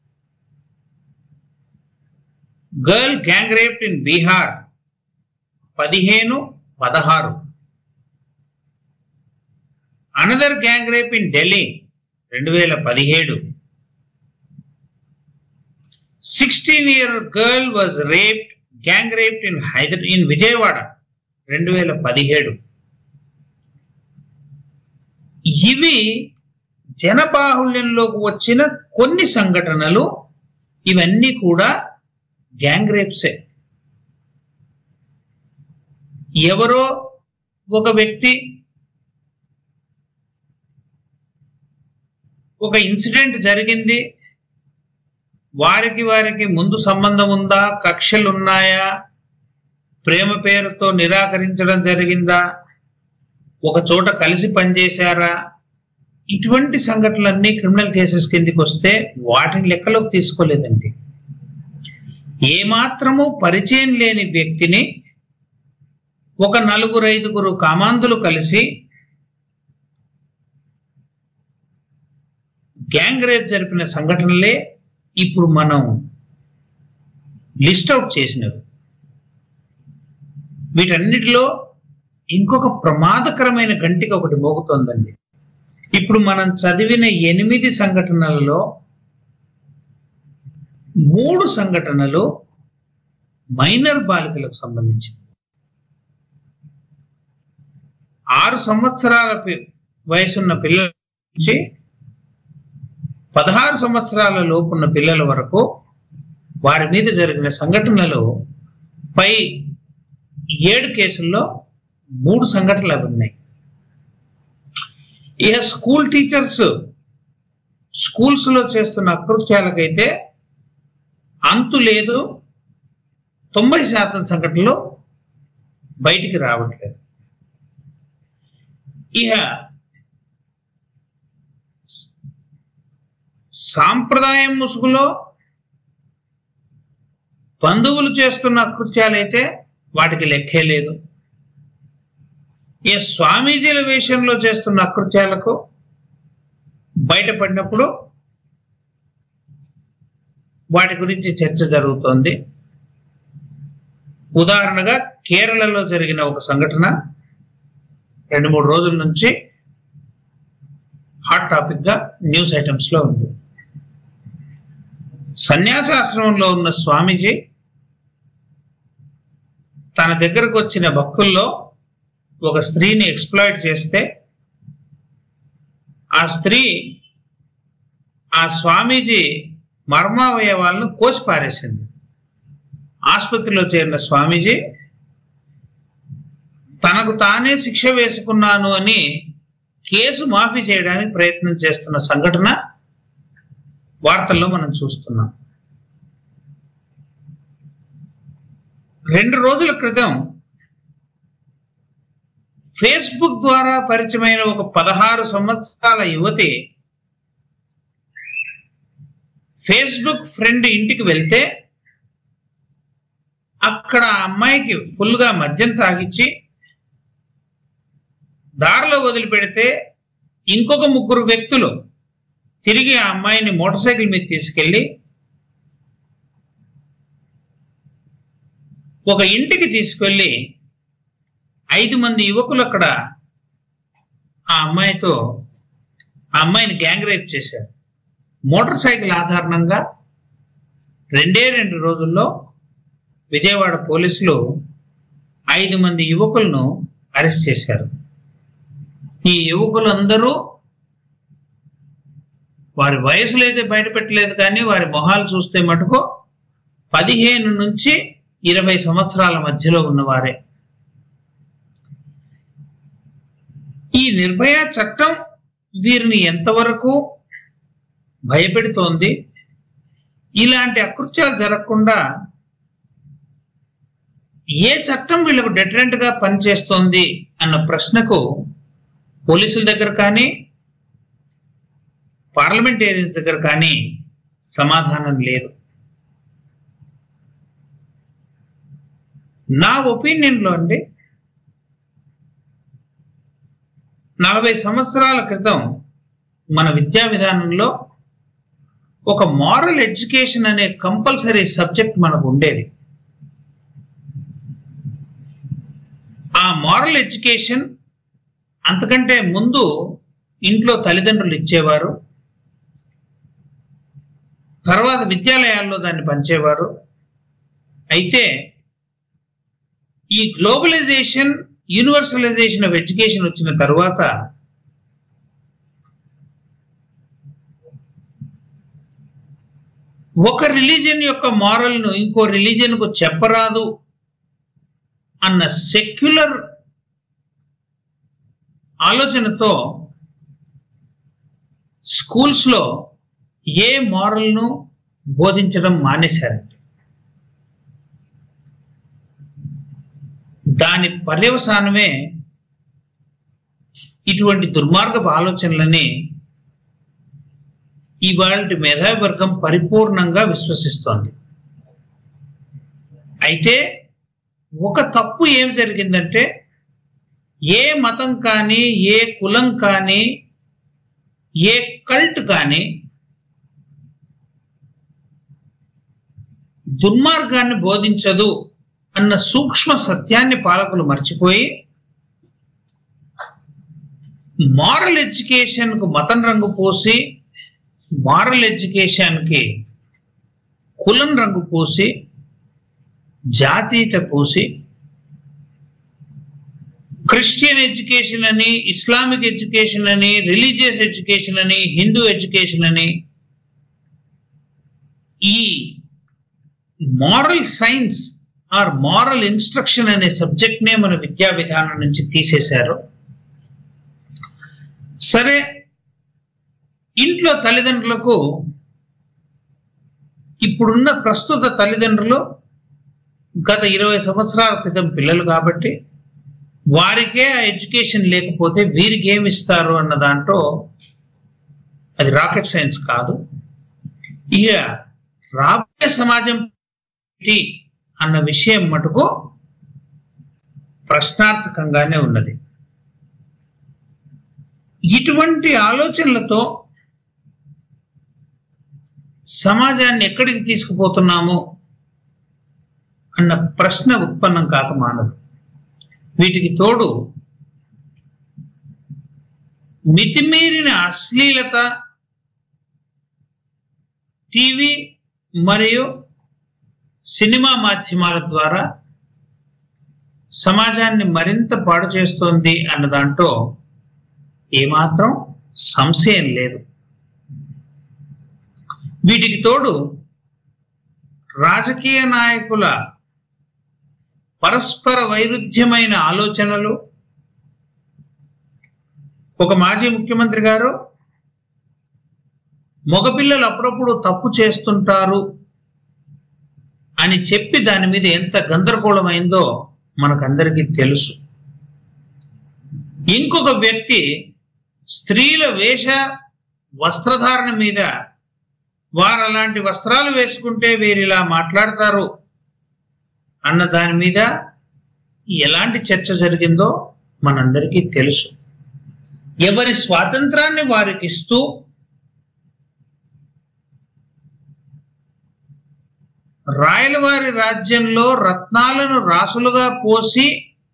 girl gang rape in Bihar పదిహేను పదహారు another gang rape in Delhi రెండు వేల పదిహేడు sixteen year girl was raped gang raped in హైదర్ ఇన్ విజయవాడ రెండు వేల పదిహేడు ఇవి జనబాహుళ్యంలోకి వచ్చిన కొన్ని సంఘటనలు ఇవన్నీ కూడా గ్యాంగ్ రేప్సే ఎవరో ఒక వ్యక్తి ఒక ఇన్సిడెంట్ జరిగింది వారికి వారికి ముందు సంబంధం ఉందా కక్షలు ఉన్నాయా ప్రేమ పేరుతో నిరాకరించడం జరిగిందా ఒక చోట కలిసి పనిచేశారా ఇటువంటి సంఘటనలన్నీ క్రిమినల్ కేసెస్ కిందికి వస్తే వాటిని లెక్కలోకి తీసుకోలేదండి ఏమాత్రము పరిచయం లేని వ్యక్తిని ఒక నలుగురు ఐదుగురు కామాంధులు కలిసి గ్యాంగ్ రేప్ జరిపిన సంఘటనలే ఇప్పుడు మనం లిస్ట్ అవుట్ చేసినవి వీటన్నిటిలో ఇంకొక ప్రమాదకరమైన గంటిక ఒకటి మోగుతోందండి ఇప్పుడు మనం చదివిన ఎనిమిది సంఘటనలలో మూడు సంఘటనలు మైనర్ బాలికలకు సంబంధించి ఆరు సంవత్సరాల పి- వయసున్న పిల్లల నుంచి పదహారు సంవత్సరాల లోపున్న పిల్లల వరకు వారి మీద జరిగిన సంఘటనలు పై ఏడు కేసుల్లో మూడు సంఘటనలు అవి ఉన్నాయి ఇక స్కూల్ టీచర్స్ స్కూల్స్ లో చేస్తున్న అకృత్యాలకైతే అంతు లేదు తొంభై శాతం సంఘటనలు బయటికి రావట్లేదు ఇక సాంప్రదాయం ముసుగులో బంధువులు చేస్తున్న అకృత్యాలైతే వాటికి లెక్కే లేదు ఈ స్వామీజీల వేషంలో చేస్తున్న అకృత్యాలకు బయటపడినప్పుడు వాటి గురించి చర్చ జరుగుతోంది ఉదాహరణగా కేరళలో జరిగిన ఒక సంఘటన రెండు మూడు రోజుల నుంచి హాట్ టాపిక్ గా న్యూస్ ఐటమ్స్ లో ఉంది సన్యాసాశ్రమంలో ఉన్న స్వామీజీ తన దగ్గరకు వచ్చిన భక్తుల్లో ఒక స్త్రీని ఎక్స్ప్లాయిట్ చేస్తే ఆ స్త్రీ ఆ స్వామీజీ మర్మావయవాలను కోసి పారేసింది ఆసుపత్రిలో చేరిన స్వామీజీ తనకు తానే శిక్ష వేసుకున్నాను అని కేసు మాఫీ చేయడానికి ప్రయత్నం చేస్తున్న సంఘటన వార్తల్లో మనం చూస్తున్నాం రెండు రోజుల క్రితం ఫేస్బుక్ ద్వారా పరిచయమైన ఒక పదహారు సంవత్సరాల యువతి ఫేస్బుక్ ఫ్రెండ్ ఇంటికి వెళ్తే అక్కడ ఆ అమ్మాయికి ఫుల్గా మద్యం తాగిచ్చి దారిలో వదిలిపెడితే ఇంకొక ముగ్గురు వ్యక్తులు తిరిగి ఆ అమ్మాయిని మోటార్ సైకిల్ మీద తీసుకెళ్లి ఒక ఇంటికి తీసుకెళ్లి ఐదు మంది యువకులు అక్కడ ఆ అమ్మాయితో ఆ అమ్మాయిని గ్యాంగ్ రేప్ చేశారు మోటార్ సైకిల్ ఆధారంగా రెండే రెండు రోజుల్లో విజయవాడ పోలీసులు ఐదు మంది యువకులను అరెస్ట్ చేశారు ఈ యువకులందరూ వారి వయసులు అయితే బయట పెట్టలేదు కానీ వారి మొహాలు చూస్తే మటుకు పదిహేను నుంచి ఇరవై సంవత్సరాల మధ్యలో ఉన్నవారే ఈ నిర్భయ చట్టం వీరిని ఎంతవరకు భయపెడుతోంది ఇలాంటి అకృత్యాలు జరగకుండా ఏ చట్టం వీళ్ళకు డెటరెంట్ గా పనిచేస్తోంది అన్న ప్రశ్నకు పోలీసుల దగ్గర కానీ పార్లమెంటేరియన్స్ దగ్గర కానీ సమాధానం లేదు నా ఒపీనియన్లో అండి నలభై సంవత్సరాల క్రితం మన విద్యా విధానంలో ఒక మారల్ ఎడ్యుకేషన్ అనే కంపల్సరీ సబ్జెక్ట్ మనకు ఉండేది ఆ మారల్ ఎడ్యుకేషన్ అంతకంటే ముందు ఇంట్లో తల్లిదండ్రులు ఇచ్చేవారు తర్వాత విద్యాలయాల్లో దాన్ని పంచేవారు అయితే ఈ గ్లోబలైజేషన్ యూనివర్సలైజేషన్ ఆఫ్ ఎడ్యుకేషన్ వచ్చిన తర్వాత ఒక రిలీజియన్ యొక్క moral ను ఇంకో religion కు చెప్పరాదు అన్న సెక్యులర్ ఆలోచనతో schools లో ఏ moral ను బోధించడం మానేశారండి దాని పర్యవసానమే ఇటువంటి దుర్మార్గపు ఆలోచనలని ఇవాళ మేధావర్గం పరిపూర్ణంగా విశ్వసిస్తోంది అయితే ఒక తప్పు ఏం జరిగిందంటే ఏ మతం కానీ ఏ కులం కానీ ఏ కల్ట్ కానీ దుర్మార్గాన్ని బోధించదు అన్న సూక్ష్మ సత్యాన్ని పాలకులు మర్చిపోయి మారల్ ఎడ్యుకేషన్ కు మతం రంగు పోసి మారల్ ఎడ్యుకేషన్ కి కులం రంగు పోసి జాతీయత పోసి క్రిస్టియన్ ఎడ్యుకేషన్ అని ఇస్లామిక్ ఎడ్యుకేషన్ అని రిలీజియస్ ఎడ్యుకేషన్ అని హిందూ ఎడ్యుకేషన్ అని ఈ moral science or moral instruction అనే సబ్జెక్ట్ నే మన విద్యా విధానం నుంచి తీసేశారు సరే ఇంట్లో తల్లిదండ్రులకు ఇప్పుడున్న ప్రస్తుత తల్లిదండ్రులు గత ఇరవై సంవత్సరాల క్రితం పిల్లలు కాబట్టి వారికే ఆ ఎడ్యుకేషన్ లేకపోతే వీరికి ఏమి ఇస్తారు అన్న దాంట్లో అది రాకెట్ సైన్స్ కాదు ఇక రాబోయే సమాజం ఏంటి అన్న విషయం మటుకు ప్రశ్నార్థకంగానే ఉన్నది ఇటువంటి ఆలోచనలతో సమాజాన్ని ఎక్కడికి తీసుకుపోతున్నాము అన్న ప్రశ్న ఉత్పన్నం కాక మానదు వీటికి తోడు మితిమీరిన అశ్లీలత టీవీ మరియు సినిమా మాధ్యమాల ద్వారా సమాజాన్ని మరింత పాడు చేస్తోంది అన్న దాంట్లో ఏమాత్రం సంశయం లేదు వీటికి తోడు రాజకీయ నాయకుల పరస్పర వైరుధ్యమైన ఆలోచనలు ఒక మాజీ ముఖ్యమంత్రి గారు మగపిల్లలు అప్పుడప్పుడు తప్పు చేస్తుంటారు అని చెప్పి దాని మీద ఎంత గందరగోళమైందో మనకందరికీ తెలుసు ఇంకొక వ్యక్తి స్త్రీల వేష వస్త్రధారణ మీద వారు అలాంటి వస్త్రాలు వేసుకుంటే వీరు ఇలా మాట్లాడతారు అన్న దాని మీద ఎలాంటి చర్చ జరిగిందో మనందరికీ తెలుసు ఎవరి స్వాతంత్రాన్ని వారికి ఇస్తూ రాయలవారి రాజ్యంలో రత్నాలను రాసులుగా పోసి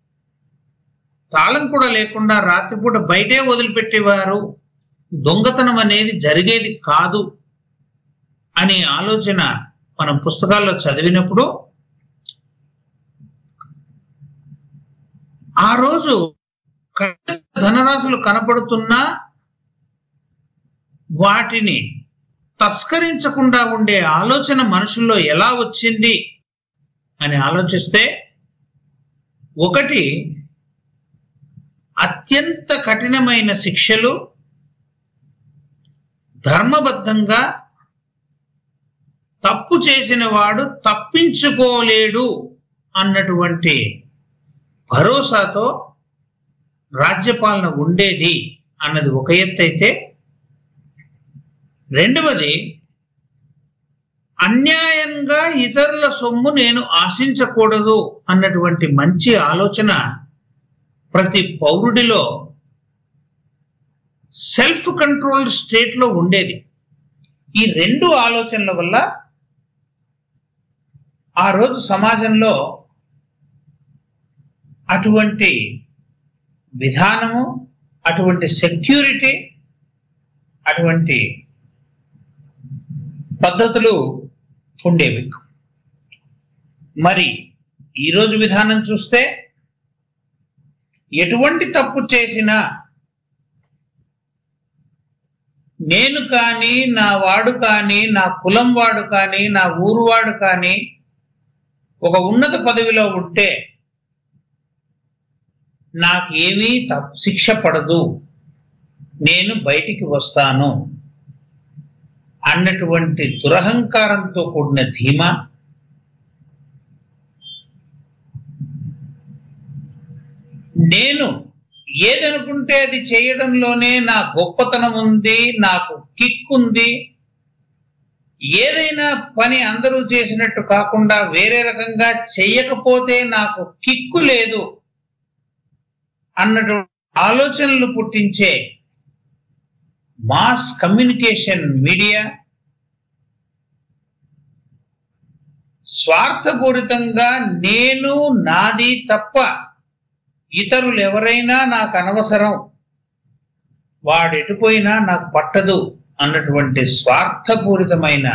తాళం కూడా లేకుండా రాత్రిపూట బయటే వదిలిపెట్టేవారు దొంగతనం అనేది జరిగేది కాదు అనే ఆలోచన మనం పుస్తకాల్లో చదివినప్పుడు ఆ రోజు ధనరాశులు కనపడుతున్నా వాటిని తస్కరించకుండా ఉండే ఆలోచన మనుషుల్లో ఎలా వచ్చింది అని ఆలోచిస్తే ఒకటి అత్యంత కఠినమైన శిక్షలు ధర్మబద్ధంగా తప్పు చేసిన వాడు తప్పించుకోలేడు అన్నటువంటి భరోసాతో రాజ్యపాలన ఉండేది అన్నది ఒక ఎత్తు అయితే రెండవది అన్యాయంగా ఇతరుల సొమ్ము నేను ఆశించకూడదు అన్నటువంటి మంచి ఆలోచన ప్రతి పౌరుడిలో సెల్ఫ్ కంట్రోల్డ్ స్టేట్ లో ఉండేది ఈ రెండు ఆలోచనల వల్ల ఆ రోజు సమాజంలో అటువంటి విధానము అటువంటి సెక్యూరిటీ అటువంటి పద్ధతులు ఉండేవి మరి ఈరోజు విధానం చూస్తే ఎటువంటి తప్పు చేసినా నేను కానీ నా వాడు కానీ నా కులం వాడు కానీ నా ఊరు వాడు కానీ ఒక ఉన్నత పదవిలో ఉంటే నాకేమీ తప్పు శిక్ష పడదు నేను బయటికి వస్తాను అన్నటువంటి దురహంకారంతో కూడిన ధీమా నేను ఏదనుకుంటే అది చేయడంలోనే నా గొప్పతనం ఉంది నాకు కిక్ ఉంది ఏదైనా పని అందరూ చేసినట్టు కాకుండా వేరే రకంగా చెయ్యకపోతే నాకు కిక్కు లేదు అన్నట్టు ఆలోచనలు పుట్టించే మాస్ కమ్యూనికేషన్ మీడియా స్వార్థపూరితంగా నేను నాది తప్ప ఇతరులు ఎవరైనా నాకు అనవసరం వాడెటుపోయినా నాకు పట్టదు అన్నటువంటి స్వార్థపూరితమైన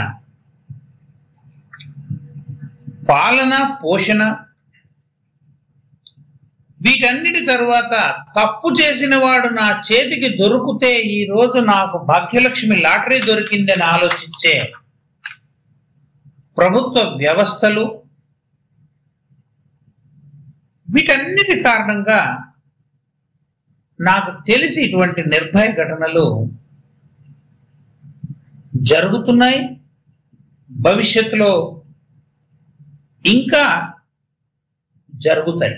పాలన పోషణ వీటన్నిటి తరువాత తప్పు చేసిన వాడు నా చేతికి దొరికితే ఈ రోజు నాకు భాగ్యలక్ష్మి లాటరీ దొరికిందని ఆలోచించే ప్రభుత్వ వ్యవస్థలు వీటన్నిటి కారణంగా నాకు తెలిసి ఇటువంటి నిర్భయ ఘటనలు జరుగుతున్నాయి భవిష్యత్తులో ఇంకా జరుగుతాయి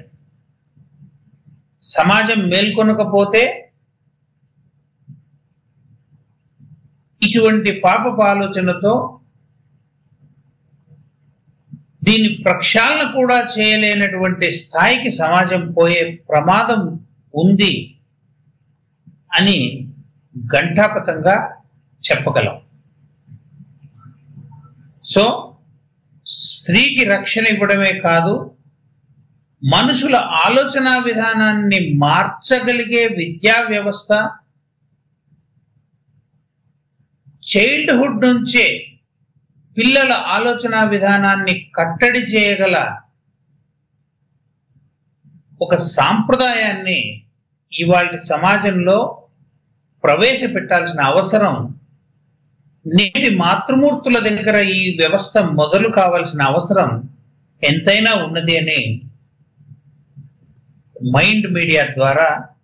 సమాజం మేల్కొనకపోతే ఇటువంటి పాపపు ఆలోచనతో దీని ప్రక్షాళన కూడా చేయలేనటువంటి స్థాయికి సమాజం పోయే ప్రమాదం ఉంది అని ఘంటాపతంగా చెప్పగలం సో స్త్రీకి రక్షణ ఇవ్వడమే కాదు మనుషుల ఆలోచన విధానాన్ని మార్చగలిగే విద్యా వ్యవస్థ చైల్డ్హుడ్ నుంచే పిల్లల ఆలోచన విధానాన్ని కట్టడి చేయగల ఒక సాంప్రదాయాన్ని ఇవాళ సమాజంలో ప్రవేశపెట్టాల్సిన అవసరం నేటి మాతృమూర్తుల దగ్గర ఈ వ్యవస్థ మొదలు కావాల్సిన అవసరం ఎంతైనా ఉన్నది అని మైండ్ మీడియా ద్వారా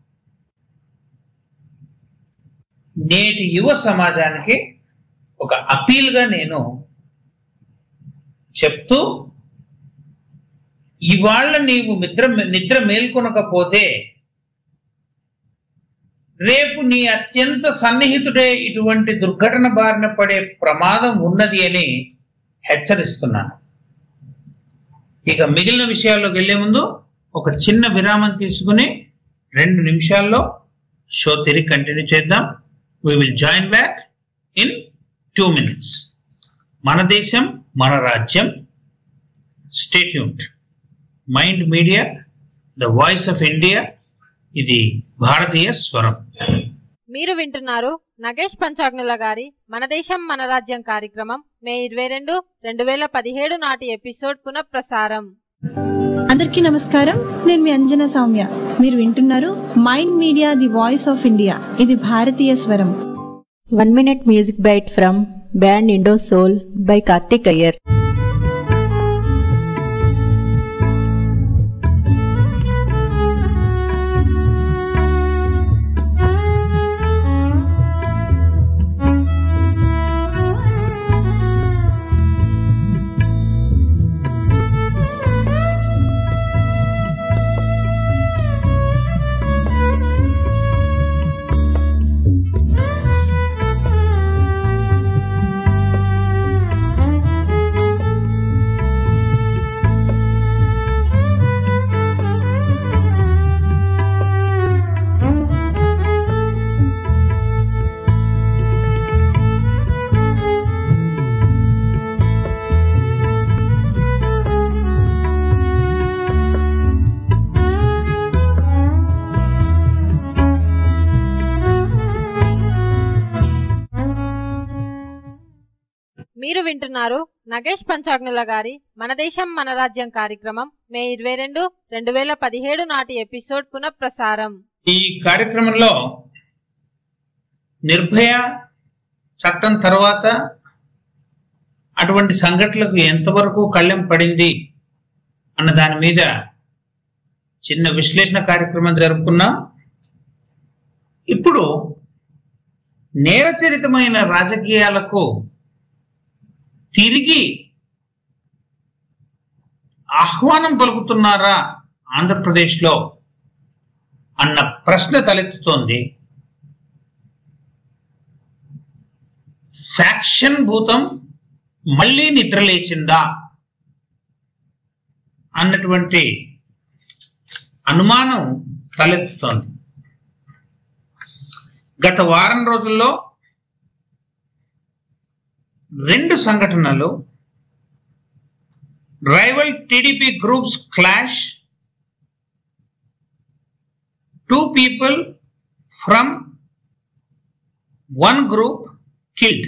నేటి యువ సమాజానికి ఒక అపీల్గా నేను చెప్తూ ఇవాళ నీవు నిద్ర నిద్ర మేల్కొనకపోతే రేపు నీ అత్యంత సన్నిహితుడే ఇటువంటి దుర్ఘటన బారిన పడే ప్రమాదం ఉన్నది అని హెచ్చరిస్తున్నాను ఇక మిగిలిన విషయాల్లోకి వెళ్లే ముందు ఒక చిన్న విరామం తీసుకుని రెండు నిమిషాల్లో షో తిరిగి కంటిన్యూ చేద్దాం we will join back in two minutes మన దేశం మన రాజ్యం stay tuned Mind Media the voice of India ఇది భారతీయ స్వరం మీరు వింటున్నారు నగేష్ పంచాగ్నుల గారి మన దేశం మన రాజ్యం కార్యక్రమం మే ఇరవై రెండు రెండు వేల పదిహేడు నాటి ఎపిసోడ్ పునఃప్రసారం అందరికీ నమస్కారం నేను మీ అంజన సౌమ్య మీరు వింటున్నారు Mind Media the voice of India ఇది భారతీయ స్వరం One minute music bite from band Indo Soul by Karthik Iyer. Thank you. మీరు వింటున్నారు నగేష్ పంచాగ్నుల గారి మన దేశం మన రాజ్యం కార్యక్రమం మే ఇరవై రెండు రెండు వేల పదిహేడు నాటి ఎపిసోడ్ పునఃప్రసారం ఈ కార్యక్రమంలో నిర్భయ చట్టం తర్వాత అటువంటి సంఘటనలకు ఎంతవరకు కళ్ళెం పడింది అన్న దాని మీద చిన్న విశ్లేషణ కార్యక్రమం జరుపుకున్నాం ఇప్పుడు నేరచరితమైన రాజకీయాలకు తిరిగి ఆహ్వానం పలుకుతున్నారా ఆంధ్రప్రదేశ్లో అన్న ప్రశ్న తలెత్తుతోంది ఫ్యాక్షన్ భూతం మళ్ళీ నిద్రలేచిందా అన్నటువంటి అనుమానం తలెత్తుతోంది గత వారం రోజుల్లో రెండు సంఘటనలు rival TDP groups clash two people from one group killed.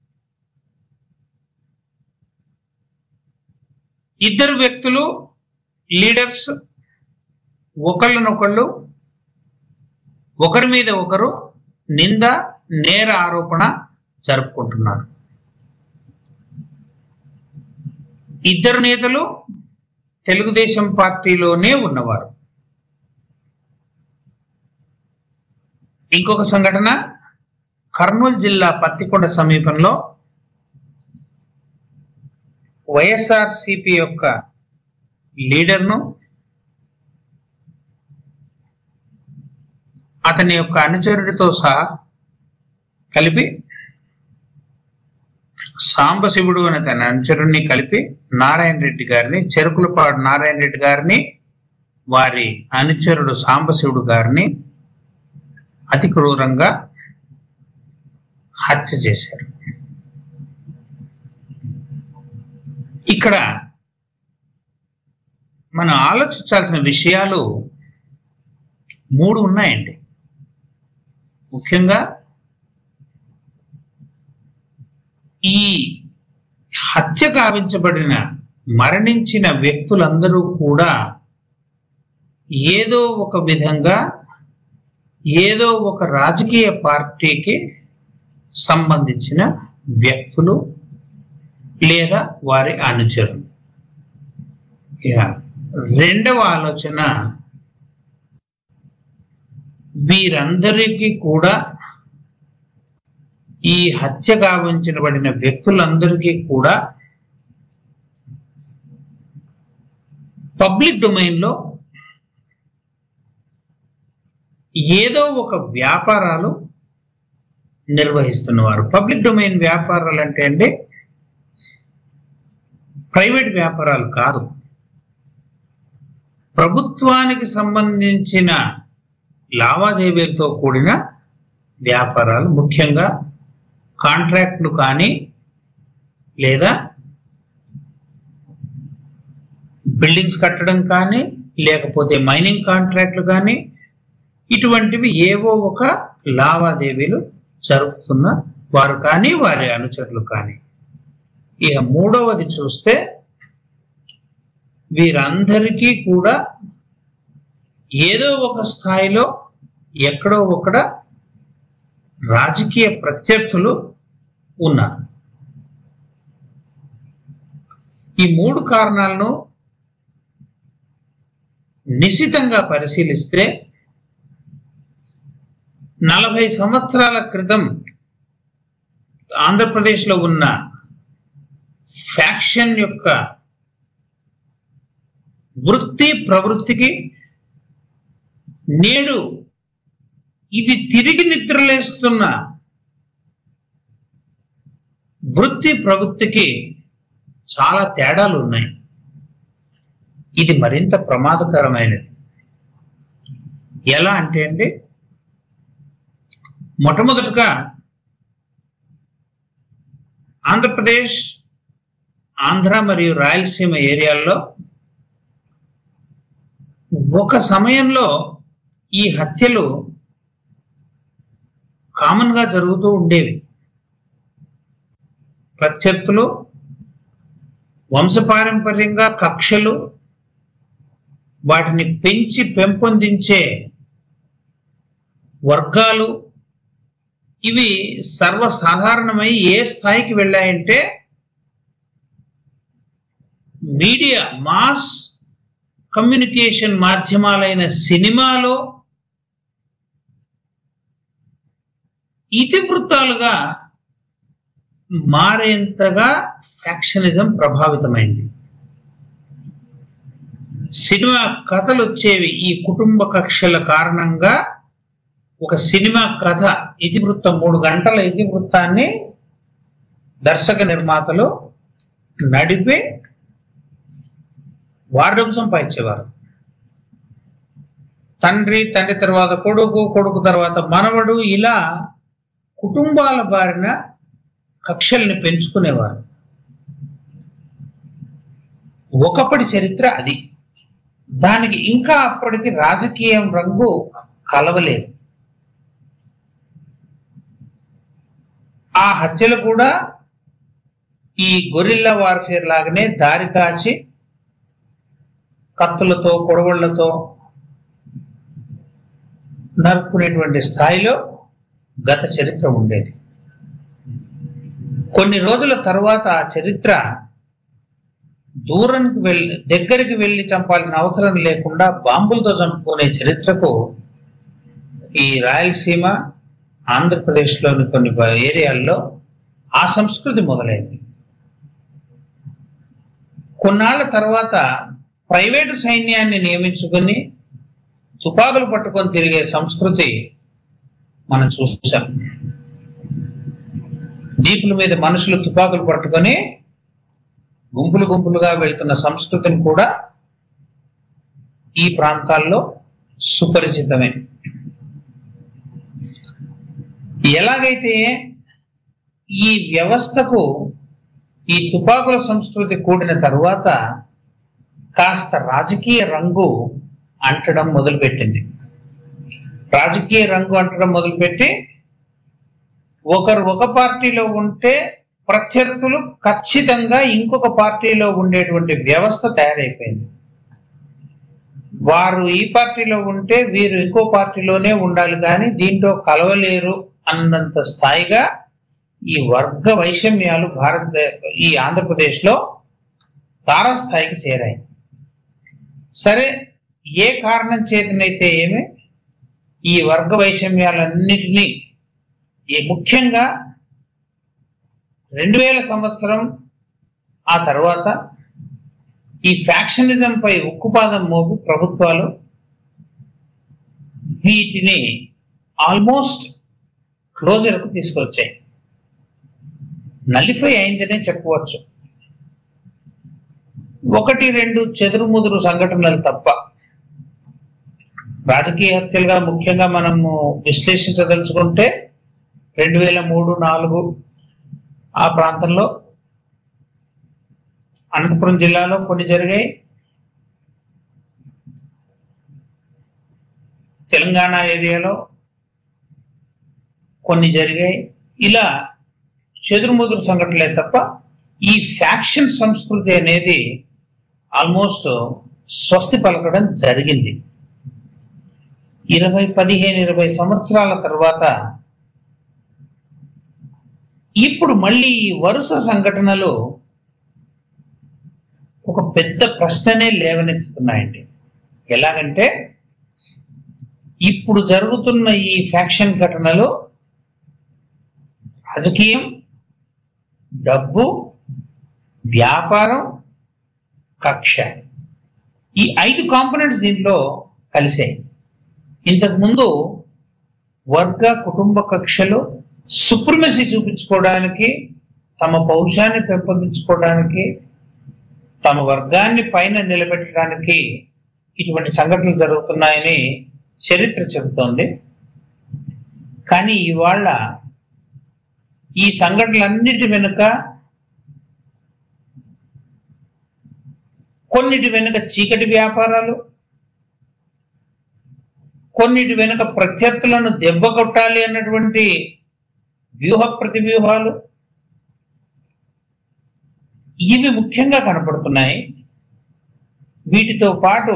ఇద్దరు వ్యక్తులు లీడర్స్ ఒకళ్ళనొకళ్ళు ఒకరి మీద ఒకరు నింద నేర ఆరోపణ జరుపుకుంటున్నారు ఇద్దరు నేతలు తెలుగుదేశం పార్టీలోనే ఉన్నవారు ఇంకొక సంఘటన కర్నూలు జిల్లా పత్తికొండ సమీపంలో వైఎస్ఆర్ సిపి యొక్క లీడర్ను అతని యొక్క అనుచరుడితో సహా కలిపి సాంబశివుడు అనే తన అనుచరుడిని కలిపి నారాయణ రెడ్డి గారిని చెరుకులపాడు నారాయణ రెడ్డి గారిని వారి అనుచరుడు సాంబశివుడు గారిని అతి క్రూరంగా హత్య చేశారు ఇక్కడ మనం ఆలోచించాల్సిన విషయాలు మూడు ఉన్నాయండి ముఖ్యంగా ఈ హత్య గావించబడిన మరణించిన వ్యక్తులందరూ కూడా ఏదో ఒక విధంగా ఏదో ఒక రాజకీయ పార్టీకి సంబంధించిన వ్యక్తులు లేదా వారి అనుచరులు ఇక రెండవ ఆలోచన వీరందరికీ కూడా ఈ హత్య గావించబడిన వ్యక్తులందరికీ కూడా పబ్లిక్ డొమైన్లో ఏదో ఒక వ్యాపారాలు నిర్వహిస్తున్నవారు పబ్లిక్ డొమైన్ వ్యాపారాలు అంటే అండి ప్రైవేట్ వ్యాపారాలు కాదు ప్రభుత్వానికి సంబంధించిన లావాదేవీలతో కూడిన వ్యాపారాలు ముఖ్యంగా కాంట్రాక్ట్లు కానీ లేదా బిల్డింగ్స్ కట్టడం కానీ లేకపోతే మైనింగ్ కాంట్రాక్ట్లు కానీ ఇటువంటివి ఏవో ఒక లావాదేవీలు జరుపుతున్న వారు కానీ వారి అనుచరులు కానీ ఇక మూడవది చూస్తే వీరందరికీ కూడా ఏదో ఒక స్థాయిలో ఎక్కడో ఒకడ రాజకీయ ప్రత్యర్థులు ఉన్నారు ఈ మూడు కారణాలను నిశితంగా పరిశీలిస్తే నలభై సంవత్సరాల క్రితం ఆంధ్రప్రదేశ్లో ఉన్న ఫ్యాక్షన్ యొక్క వృత్తి ప్రవృత్తికి నేడు ఇది తిరిగి నిద్రలేస్తున్న వృత్తి ప్రవృత్తికి చాలా తేడాలు ఉన్నాయి ఇది మరింత ప్రమాదకరమైనది ఎలా అంటే అండి మొట్టమొదటగా ఆంధ్రప్రదేశ్ ఆంధ్ర మరియు రాయలసీమ ఏరియాల్లో ఒక సమయంలో ఈ హత్యలు కామన్ గా జరుగుతూ ఉండేవి ప్రత్యర్థులు వంశపారంపర్యంగా కక్షలు వాటిని పెంచి పెంపొందించే వర్గాలు ఇవి సర్వసాధారణమై ఏ స్థాయికి వెళ్ళాయంటే మీడియా మాస్ కమ్యూనికేషన్ మాధ్యమాలైన సినిమాలో ఇతివృత్తాలుగా మారేంతగా ఫ్యాక్షనిజం ప్రభావితమైంది సినిమా కథలు వచ్చేవి ఈ కుటుంబ కక్షల కారణంగా ఒక సినిమా కథ ఇతివృత్తం మూడు గంటల ఇతివృత్తాన్ని దర్శక నిర్మాతలు నడిపి వార్డపు సంపాదించేవారు తండ్రి తండ్రి తర్వాత కొడుకు కొడుకు తర్వాత మనవడు ఇలా కుటుంబాల బారిన కక్షల్ని పెంచుకునేవారు ఒకప్పటి చరిత్ర అది దానికి ఇంకా అప్పటికి రాజకీయం రంగు కలవలేదు ఆ హత్యలు కూడా ఈ గొరిల్లా వార్ఫేర్ లాగానే దారి కాచి కత్తులతో కొడవళ్లతో నరుక్కునేటువంటి స్థాయిలో గత చరిత్ర ఉండేది కొన్ని రోజుల తర్వాత ఆ చరిత్ర దూరానికి వెళ్ళి దగ్గరికి వెళ్ళి చంపాల్సిన అవసరం లేకుండా బాంబులతో చంపుకునే చరిత్రకు ఈ రాయలసీమ ఆంధ్రప్రదేశ్లోని కొన్ని బ- ఏరియాల్లో ఆ సంస్కృతి మొదలైంది కొన్నాళ్ల తర్వాత ప్రైవేటు సైన్యాన్ని నియమించుకొని తుపాకులు పట్టుకొని తిరిగే సంస్కృతి మనం చూసాం జీపుల మీద మనుషులు తుపాకులు పట్టుకొని గుంపులు గుంపులుగా వెళ్తున్న సంస్కృతిని కూడా ఈ ప్రాంతాల్లో సుపరిచితమే ఎలాగైతే ఈ వ్యవస్థకు ఈ తుపాకుల సంస్కృతి కూడిన తరువాత కాస్త రాజకీయ రంగు అంటడం మొదలుపెట్టింది రాజకీయ రంగు అంటడం మొదలుపెట్టి ఒకరు ఒక పార్టీలో ఉంటే ప్రత్యర్థులు ఖచ్చితంగా ఇంకొక పార్టీలో ఉండేటువంటి వ్యవస్థ తయారైపోయింది వారు ఈ పార్టీలో ఉంటే వీరు ఇంకో పార్టీలోనే ఉండాలి కానీ దీంట్లో కలవలేరు అన్నంత స్థాయిగా ఈ వర్గ వైషమ్యాలు భారత ఈ ఆంధ్రప్రదేశ్ లో తారాస్థాయికి చేరాయి సరే ఏ కారణం చేతనైతే ఏమి ఈ వర్గ వైషమ్యాలన్నిటినీ ఈ ముఖ్యంగా రెండు వేల సంవత్సరం ఆ తర్వాత ఈ ఫ్యాక్షనిజం పై ఉక్కుపాదం మోపి ప్రభుత్వాలు వీటిని ఆల్మోస్ట్ క్లోజర్కు తీసుకొచ్చాయి నలిఫై అయిందనే చెప్పవచ్చు ఒకటి రెండు చెదురుముదురు సంఘటనలు తప్ప రాజకీయ హత్యలుగా ముఖ్యంగా మనము విశ్లేషించదలుచుకుంటే రెండు వేల మూడు నాలుగు ఆ ప్రాంతంలో అనంతపురం జిల్లాలో కొన్ని జరిగాయి తెలంగాణ ఏరియాలో కొన్ని జరిగాయి ఇలా చెదురుముదురు సంఘటనలే తప్ప ఈ ఫ్యాక్షన్ సంస్కృతి అనేది ఆల్మోస్ట్ స్వస్తి పలకడం జరిగింది ఇరవై పదిహేను ఇరవై సంవత్సరాల తర్వాత ఇప్పుడు మళ్ళీ ఈ వరుస సంఘటనలు ఒక పెద్ద ప్రశ్ననే లేవనెత్తుతున్నాయండి ఎలాగంటే ఇప్పుడు జరుగుతున్న ఈ ఫ్యాక్షన్ ఘటనలు రాజకీయం డబ్బు వ్యాపారం కక్ష ఈ ఐదు కాంపోనెంట్స్ దీంట్లో కలిసాయి ఇంతకు ముందు వర్గ కుటుంబ కక్షలు సుప్రమసీ చూపించుకోవడానికి తమ పౌరుషాన్ని పెంపొందించుకోవడానికి తమ వర్గాన్ని పైన నిలబెట్టడానికి ఇటువంటి సంఘటనలు జరుగుతున్నాయని చరిత్ర చెబుతోంది కానీ ఇవాళ ఈ సంఘటనలన్నిటి వెనుక కొన్నిటి వెనుక చీకటి వ్యాపారాలు కొన్నిటి వెనుక ప్రత్యర్థులను దెబ్బ కొట్టాలి అన్నటువంటి వ్యూహ ప్రతివ్యూహాలు ఇవి ముఖ్యంగా కనపడుతున్నాయి వీటితో పాటు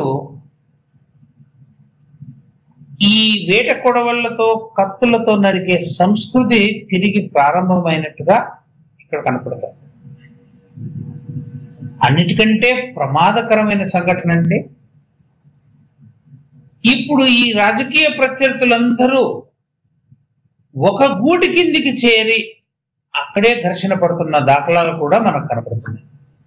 ఈ వేట కొడవళ్లతో కత్తులతో నరికే సంస్కృతి తిరిగి ప్రారంభమైనట్టుగా ఇక్కడ కనపడతాయి అన్నిటికంటే ప్రమాదకరమైన సంఘటన అంటే ఇప్పుడు ఈ రాజకీయ ప్రత్యర్థులందరూ ఒక గూటి కిందికి చేరి అక్కడే ఘర్షణ పడుతున్న దాఖలాలు కూడా మనకు కనపడుతున్నాయి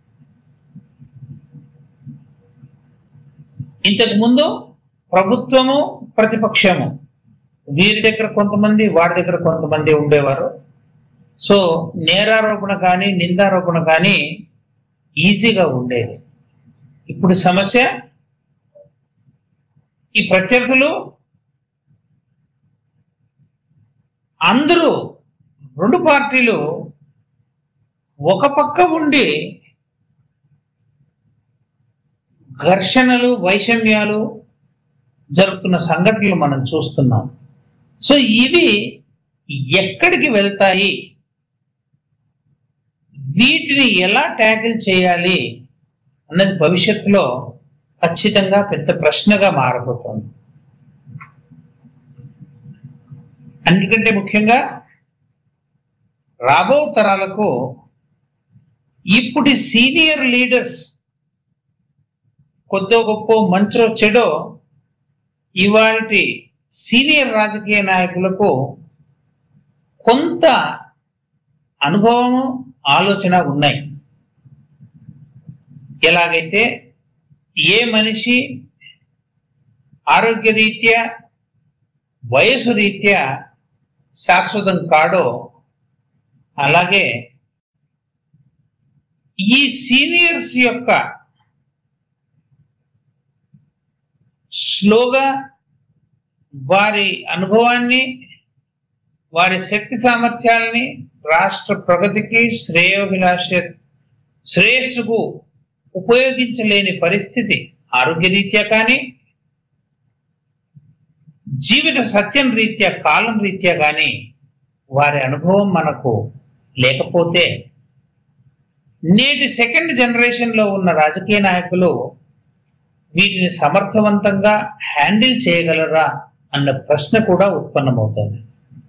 ఇంతకు ముందు ప్రభుత్వము ప్రతిపక్షము వీరి దగ్గర కొంతమంది వాడి దగ్గర కొంతమంది ఉండేవారు సో నేరారోపణ కానీ నిందారోపణ కానీ ఈజీగా ఉండేది ఇప్పుడు సమస్య ఈ ప్రత్యర్థులు అందరూ రెండు పార్టీలు ఒక పక్క ఉండి ఘర్షణలు వైషమ్యాలు జరుగుతున్న సంఘటనలు మనం చూస్తున్నాం సో ఇవి ఎక్కడికి వెళ్తాయి వీటిని ఎలా ట్యాకిల్ చేయాలి అన్నది భవిష్యత్తులో ఖచ్చితంగా పెద్ద ప్రశ్నగా మారబోతోంది అన్నిటికంటే ముఖ్యంగా రాబో తరాలకు ఇప్పటి సీనియర్ లీడర్స్ కొద్దో గొప్ప మంచో చెడో ఇవాటి సీనియర్ రాజకీయ నాయకులకు కొంత అనుభవము ఆలోచన ఉన్నాయి ఎలాగైతే ఏ మనిషి ఆరోగ్యరీత్యా వయసు రీత్యా శాశ్వతం కాడో అలాగే ఈ సీనియర్స్ యొక్క స్లోగా వారి అనుభవాన్ని వారి శక్తి సామర్థ్యాలని రాష్ట్ర ప్రగతికి శ్రేయోభిలాష శ్రేయస్సుకు ఉపయోగించలేని పరిస్థితి ఆరోగ్యరీత్యా కానీ జీవిత సత్యం రీత్యా కాలం రీత్యా కానీ వారి అనుభవం మనకు లేకపోతే నేటి సెకండ్ జనరేషన్ లో ఉన్న రాజకీయ నాయకులు వీటిని సమర్థవంతంగా హ్యాండిల్ చేయగలరా అన్న ప్రశ్న కూడా ఉత్పన్నమవుతుంది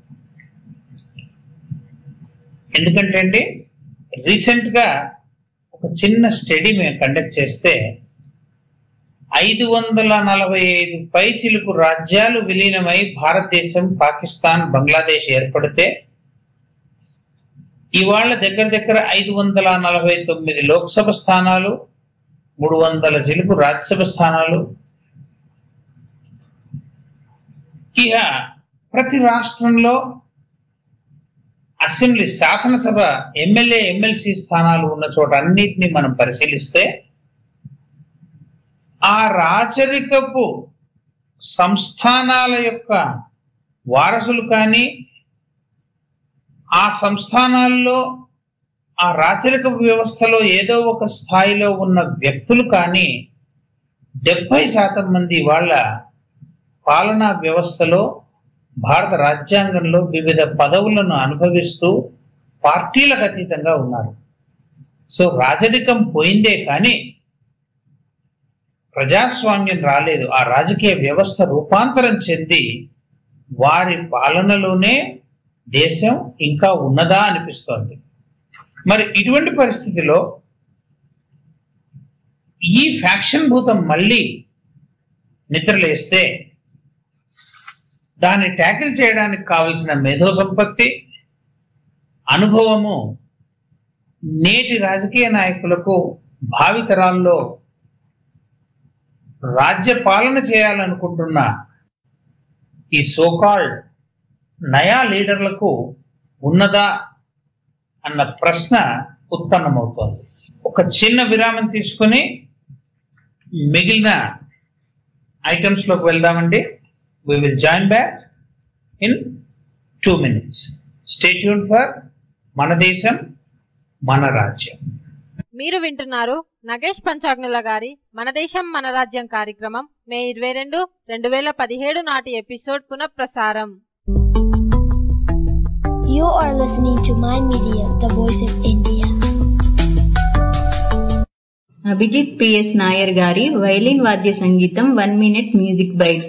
ఎందుకంటే అండి రీసెంట్ గా ఒక చిన్న స్టడీ మేము కండక్ట్ చేస్తే ఐదు వందల నలభై ఐదు పైచిలుకు రాజ్యాలు విలీనమై భారతదేశం పాకిస్తాన్ బంగ్లాదేశ్ ఏర్పడితే ఇవాళ దగ్గర దగ్గర ఐదు వందల నలభై తొమ్మిది లోక్సభ స్థానాలు మూడు వందల చిలుకు రాజ్యసభ స్థానాలు ఇక ప్రతి రాష్ట్రంలో అసెంబ్లీ శాసనసభ ఎమ్మెల్యే ఎమ్మెల్సీ స్థానాలు ఉన్న చోట అన్నిటిని మనం పరిశీలిస్తే ఆ రాచరికపు సంస్థానాల యొక్క వారసులు కానీ ఆ సంస్థానాల్లో ఆ రాచరిక వ్యవస్థలో ఏదో ఒక స్థాయిలో ఉన్న వ్యక్తులు కానీ డెబ్బై శాతం మంది వాళ్ళ పాలనా వ్యవస్థలో భారత రాజ్యాంగంలో వివిధ పదవులను అనుభవిస్తూ పార్టీలకు అతీతంగా ఉన్నారు సో రాజరికం పోయిందే కానీ ప్రజాస్వామ్యం రాలేదు ఆ రాజకీయ వ్యవస్థ రూపాంతరం చెంది వారి పాలనలోనే దేశం ఇంకా ఉన్నదా అనిపిస్తోంది మరి ఇటువంటి పరిస్థితిలో ఈ ఫ్యాక్షన్ భూతం మళ్ళీ నిద్రలేస్తే దాన్ని ట్యాకిల్ చేయడానికి కావలసిన మేధో సంపత్తి అనుభవము నేటి రాజకీయ నాయకులకు భావితరాల్లో రాజ్య పాలన చేయాలనుకుంటున్న ఈ సోకాల్డ్ నయా లీడర్లకు ఉన్నదా అన్న ప్రశ్న ఉత్పన్నమవుతోంది ఒక చిన్న విరామం తీసుకుని మిగిలిన ఐటమ్స్ లోకి వెళ్దామండి we will join back in two minutes. Stay tuned for మన దేశం మన రాజ్యం మీరు వింటున్నారు నగేష్ పంచాగ్నుల గారి మన దేశం మన రాజ్యం కార్యక్రమం మే ఇరవై రెండు రెండు వేల పదిహేడు నాటి ఎపిసోడ్ పునఃప్రసారం You are listening to Mind Media, the voice of India. Abhijith PS Nair గారి వైలిన్ వాద్య సంగీతం one minute music bite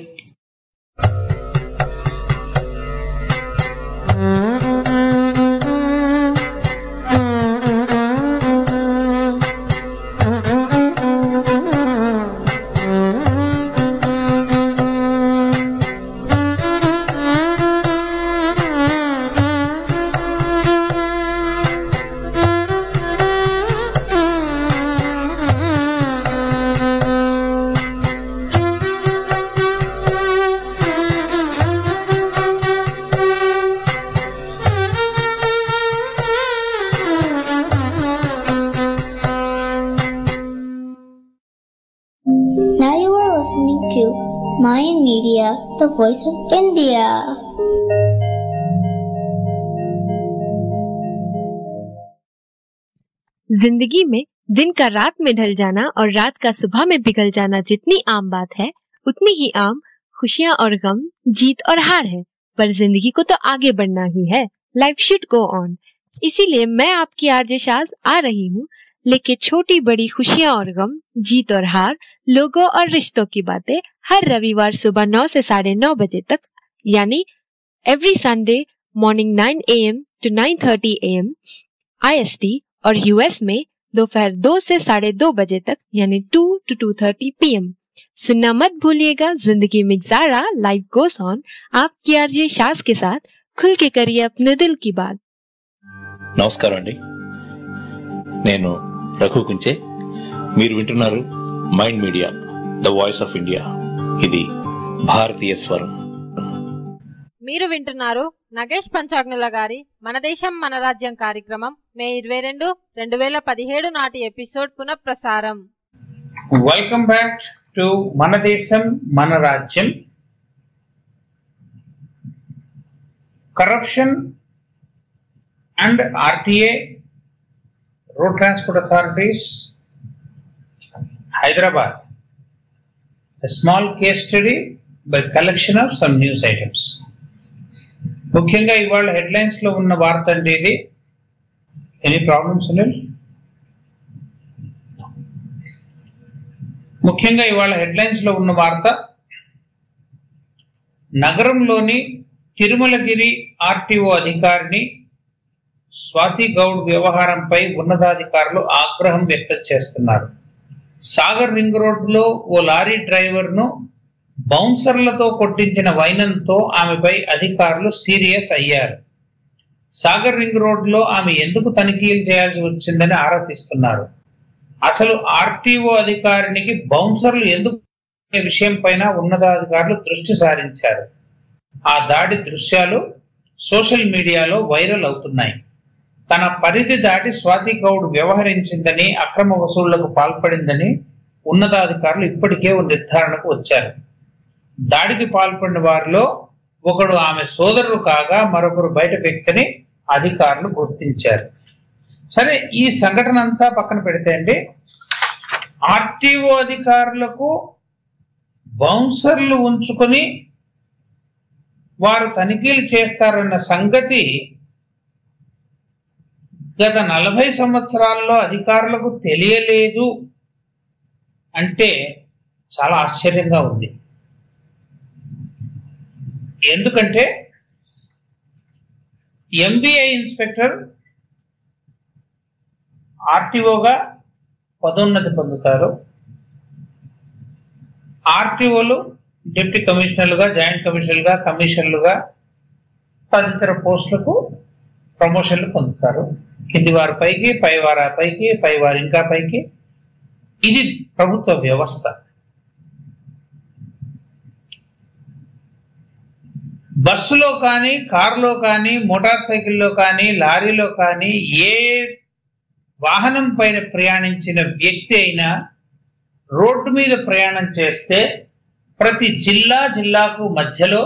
Now you are listening to Mayan Media, the voice of India. जिंदगी में दिन का रात में ढल जाना और रात का सुबह में पिघल जाना जितनी आम बात है उतनी ही आम खुशियां और गम जीत और हार है पर जिंदगी को तो आगे बढ़ना ही है लाइफ शुड गो ऑन इसीलिए मैं आपकी आरजे शाज आ रही हूँ लेके छोटी बड़ी खुशियां और गम जीत और हार लोगों और रिश्तों की बातें हर रविवार सुबह नौ से साढ़े नौ बजे तक यानी every Sunday morning nine A M to nine thirty A M आई और यूएस में दोपहर दो से साढ़े दो बजे तक यानी two to two thirty P M सुनना मत भूलिएगा जिंदगी में जारा लाइव गोस ऑन आपकी आरजे शाज के साथ खुल के करिए अपने दिल की बात నమస్కారం అండి నేను రఘు కుంచే మీరు వింటున్నారు Mind Media the voice of India ఇది భారతీయ స్వరం మీరు వింటున్నారు నగేష్ పంచాగ్నుల గారి మన దేశం మన రాజ్యం కార్యక్రమం మే ఇరవై రెండు రెండు వేల పదిహేడు నాటి ఎపిసోడ్ పునఃప్రసారం వెల్కమ్ బ్యాక్ టు మన దేశం మన రాజ్యం corruption and RTA road transport authorities Hyderabad small case study by collection of some news items ముఖ్యంగా ఇవాళ హెడ్లైన్స్ లో ఉన్న వార్త అండి ఇది ఎనీ ప్రాబ్లమ్స్ సునీల్ ముఖ్యంగా ఇవాళ హెడ్లైన్స్ లో ఉన్న వార్త నగరంలోని తిరుమలగిరి ఆర్టీఓ అధికారిని స్వాతి గౌడ్ వ్యవహారంపై ఉన్నతాధికారులు ఆగ్రహం వ్యక్తం చేస్తున్నారు సాగర్ రింగ్ రోడ్ లో ఓ లారీ డ్రైవర్ ను బౌన్సర్లతో కొట్టించిన వైనంతో ఆమెపై అధికారులు సీరియస్ అయ్యారు సాగర్ రింగ్ రోడ్ లో ఆమె ఎందుకు తనిఖీలు చేయాల్సి వచ్చిందని ఆరా తీస్తున్నారు అసలు ఆర్టీఓ అధికారినికి బౌన్సర్లు ఎందుకు అనే విషయం పైన ఉన్నతాధికారులు దృష్టి సారించారు ఆ దాడి దృశ్యాలు సోషల్ మీడియాలో వైరల్ అవుతున్నాయి తన పరిధి దాటి స్వాతి గౌడ్ వ్యవహరించిందని అక్రమ వసూళ్లకు పాల్పడిందని ఉన్నతాధికారులు ఇప్పటికే ఓ నిర్ధారణకు వచ్చారు దాడికి పాల్పడిన వారిలో ఒకడు ఆమె సోదరుడు కాగా మరొకరు బయట వ్యక్తిని అధికారులు గుర్తించారు సరే ఈ సంఘటన అంతా పక్కన పెడితే అండి ఆర్టీఓ అధికారులకు బౌన్సర్లు ఉంచుకొని వారు తనిఖీలు చేస్తారన్న సంగతి గత నలభై సంవత్సరాల్లో అధికారులకు తెలియలేదు అంటే చాలా ఆశ్చర్యంగా ఉంది ఎందుకంటే ఎంబీఐ ఇన్స్పెక్టర్ ఆర్టీఓగా పదోన్నతి పొందుతారు ఆర్టీఓలు డిప్యూటీ కమిషనర్లుగా జాయింట్ కమిషనర్లుగా కమిషనర్లుగా తదితర పోస్టులకు ప్రమోషన్లు పొందుతారు కింది వారి పైకి పై వారి పైకి పై వారి ఇంకా పైకి ఇది ప్రభుత్వ వ్యవస్థ బస్సులో కానీ కారులో కానీ మోటార్ సైకిల్లో కానీ లారీలో కానీ ఏ వాహనం పైన ప్రయాణించిన వ్యక్తి అయినా రోడ్డు మీద ప్రయాణం చేస్తే ప్రతి జిల్లా జిల్లాకు మధ్యలో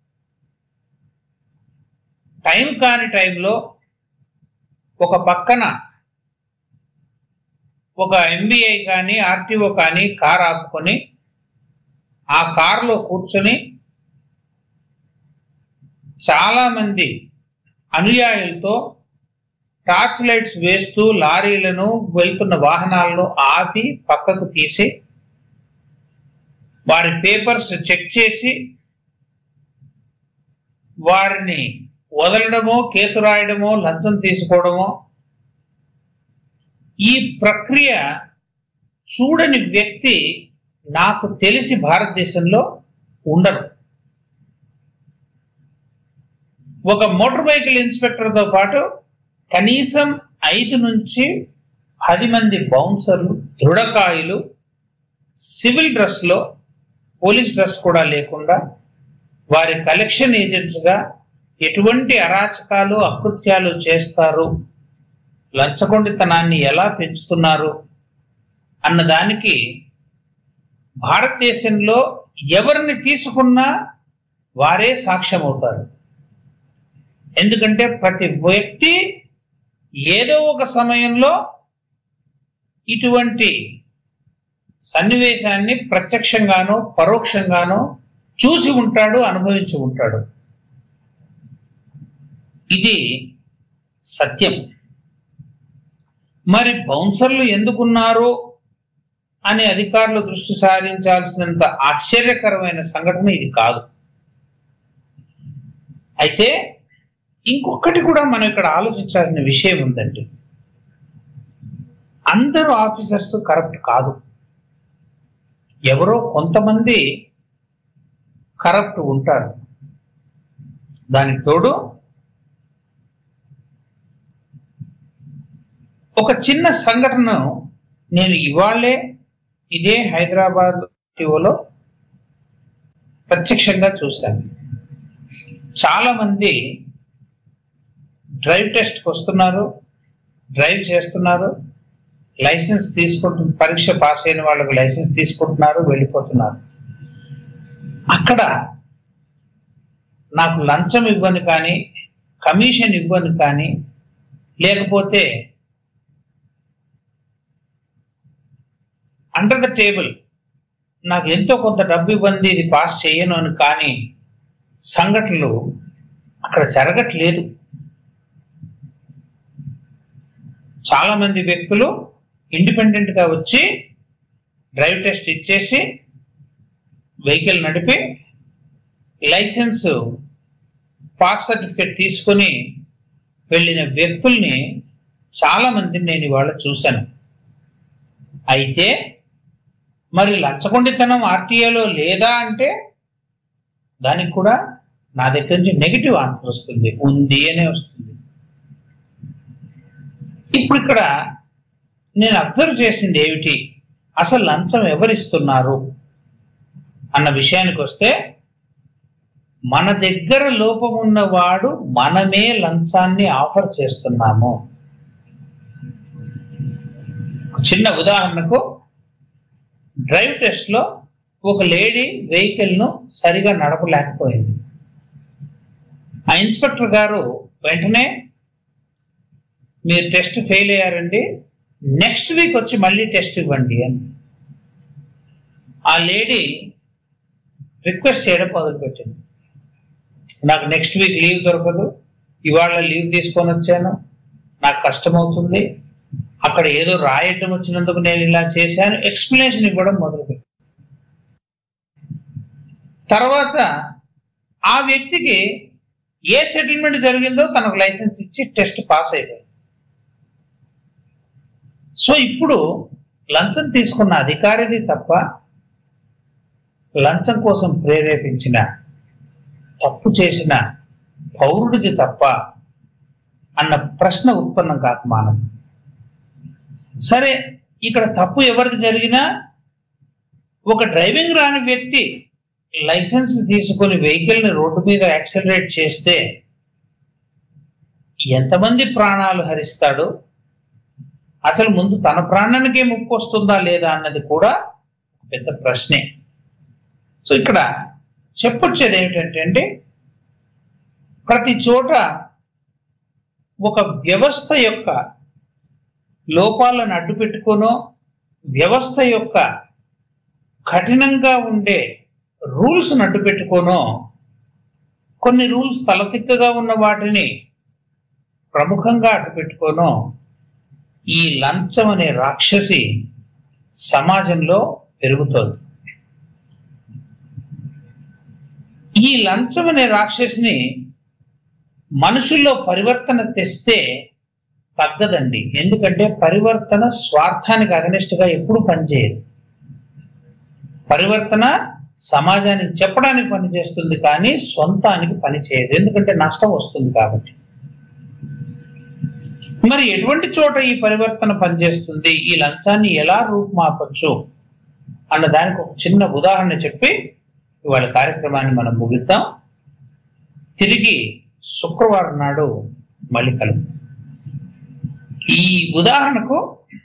టైం కాని టైంలో ఒక పక్కన ఒక ఎంబీఐ కానీ ఆర్టీఓ కానీ కార్ ఆపుకొని ఆ కారులో కూర్చొని చాలా మంది అనుయాయులతో టార్చ్ లైట్స్ వేస్తూ లారీలను వెళ్తున్న వాహనాలను ఆపి పక్కకు తీసి వారి పేపర్స్ చెక్ చేసి వారిని వదలడమో కేసు రాయడమో లంచం తీసుకోవడమో ఈ ప్రక్రియ చూడని వ్యక్తి నాకు తెలిసి భారతదేశంలో ఉండరు ఒక మోటార్ వెహికల్ ఇన్స్పెక్టర్తో పాటు కనీసం ఐదు నుంచి పది మంది బౌన్సర్లు దృఢకాయులు సివిల్ డ్రెస్ లో పోలీస్ డ్రెస్ కూడా లేకుండా వారి కలెక్షన్ ఏజెంట్స్ గా ఎటువంటి అరాచకాలు అకృత్యాలు చేస్తారు లంచగొండితనాన్ని ఎలా పెంచుతున్నారు అన్నదానికి భారతదేశంలో ఎవరిని తీసుకున్నా వారే సాక్ష్యం అవుతారు ఎందుకంటే ప్రతి వ్యక్తి ఏదో ఒక సమయంలో ఇటువంటి సన్నివేశాన్ని ప్రత్యక్షంగానో పరోక్షంగానో చూసి ఉంటాడు అనుభవించి ఉంటాడు ఇది సత్యం మరి బౌన్సర్లు ఎందుకున్నారు అని అధికారులు దృష్టి సారించాల్సినంత ఆశ్చర్యకరమైన సంఘటన ఇది కాదు అయితే ఇంకొకటి కూడా మనం ఇక్కడ ఆలోచించాల్సిన విషయం ఉందండి అందరూ ఆఫీసర్స్ కరప్ట్ కాదు ఎవరో కొంతమంది కరప్ట్ ఉంటారు దానికి తోడు ఒక చిన్న సంఘటన నేను ఇవాళే ఇదే హైదరాబాద్ టీవోలో ప్రత్యక్షంగా చూశాను చాలా మంది డ్రైవ్ టెస్ట్కి వస్తున్నారు డ్రైవ్ చేస్తున్నారు లైసెన్స్ తీసుకుంటు పరీక్ష పాస్ అయిన వాళ్ళకి లైసెన్స్ తీసుకుంటున్నారు వెళ్ళిపోతున్నారు అక్కడ నాకు లంచం ఇవ్వను కానీ కమిషన్ ఇవ్వను కానీ లేకపోతే అండర్ ద టేబుల్ నాకు ఎంతో కొంత డబ్బు ఇవ్వండి ఇది పాస్ చేయను అని కానీ సంఘటనలు అక్కడ జరగట్లేదు చాలా మంది వ్యక్తులు ఇండిపెండెంట్ గా వచ్చి డ్రైవ్ టెస్ట్ ఇచ్చేసి వెహికల్ నడిపి లైసెన్స్ పాస్ సర్టిఫికేట్ తీసుకుని వెళ్ళిన వ్యక్తుల్ని చాలా మందిని నేను ఇవాళ చూశాను అయితే మరి లంచగొండితనం ఆర్టీఏలో లేదా అంటే దానికి కూడా నా దగ్గర నుంచి నెగిటివ్ ఆన్సర్ వస్తుంది ఉంది అనే వస్తుంది ఇప్పుడు ఇక్కడ నేను అబ్జర్వ్ చేసింది ఏమిటి అసలు లంచం ఎవరిస్తున్నారు అన్న విషయానికి వస్తే మన దగ్గర లోపం ఉన్నవాడు మనమే లంచాన్ని ఆఫర్ చేస్తున్నాము చిన్న ఉదాహరణకు డ్రైవ్ టెస్ట్ లో ఒక లేడీ వెహికల్ ను సరిగా నడపలేకపోయింది ఆ ఇన్స్పెక్టర్ గారు వెంటనే మీరు టెస్ట్ ఫెయిల్ అయ్యారండి నెక్స్ట్ వీక్ వచ్చి మళ్ళీ టెస్ట్ ఇవ్వండి అని ఆ లేడీ రిక్వెస్ట్ చేయడం మొదలుపెట్టింది నాకు నెక్స్ట్ వీక్ లీవ్ దొరకదు ఇవాళ లీవ్ తీసుకొని వచ్చాను నాకు కష్టం అవుతుంది అక్కడ ఏదో రాయటం వచ్చినందుకు నేను ఇలా చేశాను ఎక్స్ప్లెనేషన్ ఇవ్వడం మొదలుపెట్టి తర్వాత ఆ వ్యక్తికి ఏ సెటిల్మెంట్ జరిగిందో తనకు లైసెన్స్ ఇచ్చి టెస్ట్ పాస్ అయిపోయింది సో ఇప్పుడు లంచం తీసుకున్న అధికారిది తప్ప లంచం కోసం ప్రేరేపించిన తప్పు చేసిన పౌరుడిది తప్ప అన్న ప్రశ్న ఉత్పన్నం కాక మానదు సరే ఇక్కడ తప్పు ఎవరికి జరిగినా ఒక డ్రైవింగ్ రాని వ్యక్తి లైసెన్స్ తీసుకుని వెహికల్ ని రోడ్డు మీద యాక్సిలరేట్ చేస్తే ఎంతమంది ప్రాణాలు హరిస్తాడు అసలు ముందు తన ప్రాణానికే ముప్పు వస్తుందా లేదా అన్నది కూడా పెద్ద ప్రశ్నే సో ఇక్కడ చెప్పొచ్చేది ఏమిటంటే అంటే ప్రతి చోట ఒక వ్యవస్థ యొక్క లోపాలను అడ్డు పెట్టుకోనో వ్యవస్థ యొక్క కఠినంగా ఉండే రూల్స్ అడ్డు పెట్టుకోనో కొన్ని రూల్స్ తలతిక్కగా ఉన్న వాటిని ప్రముఖంగా అటు పెట్టుకోనో ఈ లంచం అనే రాక్షసి సమాజంలో పెరుగుతోంది ఈ లంచం అనే రాక్షసిని మనుషుల్లో పరివర్తన తెస్తే తగ్గదండి ఎందుకంటే పరివర్తన స్వార్థానికి అగనిస్ట్ గా ఎప్పుడు పనిచేయదు పరివర్తన సమాజానికి చెప్పడానికి పనిచేస్తుంది కానీ సొంతానికి పని చేయదు ఎందుకంటే నష్టం వస్తుంది కాబట్టి మరి ఎటువంటి చోట ఈ పరివర్తన పనిచేస్తుంది ఈ లంచాన్ని ఎలా రూపుమాపచ్చు అన్న దానికి ఒక చిన్న ఉదాహరణ చెప్పి ఇవాళ కార్యక్రమాన్ని మనం ముగిద్దాం తిరిగి శుక్రవారం నాడు మళ్ళీ కలుపు ఈ ఉదాహరణకు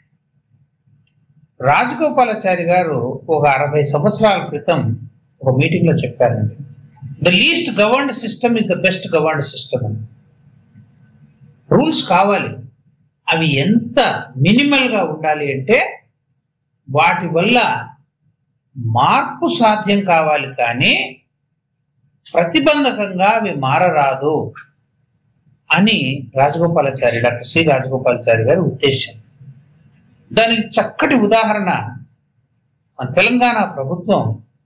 రాజగోపాలాచారి గారు ఒక అరవై సంవత్సరాల క్రితం ఒక మీటింగ్ లో చెప్పారండి the least governed system is the best governed system అని రూల్స్ కావాలి అవి ఎంత మినిమల్ గా ఉండాలి అంటే వాటి వల్ల మార్పు సాధ్యం కావాలి కానీ ప్రతిబంధకంగా అవి మారరాదు అని రాజగోపాలాచారి డాక్టర్ సి రాజగోపాలాచారి గారి ఉద్దేశం దానికి చక్కటి ఉదాహరణ మన తెలంగాణ ప్రభుత్వం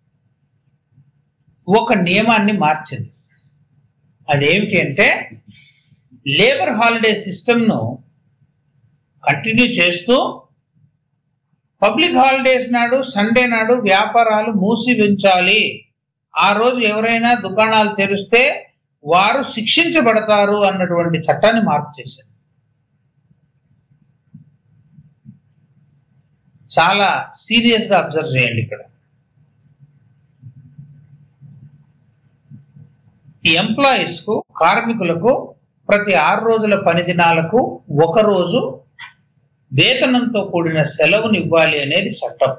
ఒక నియమాన్ని మార్చింది అదేమిటి అంటే లేబర్ హాలిడే సిస్టమ్ను కంటిన్యూ చేస్తూ పబ్లిక్ హాలిడేస్ నాడు సండే నాడు వ్యాపారాలు మూసి ఉంచాలి ఆ రోజు ఎవరైనా దుకాణాలు తెరిస్తే వారు శిక్షించబడతారు అన్నటువంటి చట్టాన్ని మార్పు చేశారు చాలా సీరియస్ గా అబ్జర్వ్ చేయండి ఇక్కడ ఈ ఎంప్లాయీస్ కు కార్మికులకు ప్రతి ఆరు రోజుల పని దినాలకు ఒక రోజు వేతనంతో కూడిన సెలవుని ఇవ్వాలి అనేది చట్టం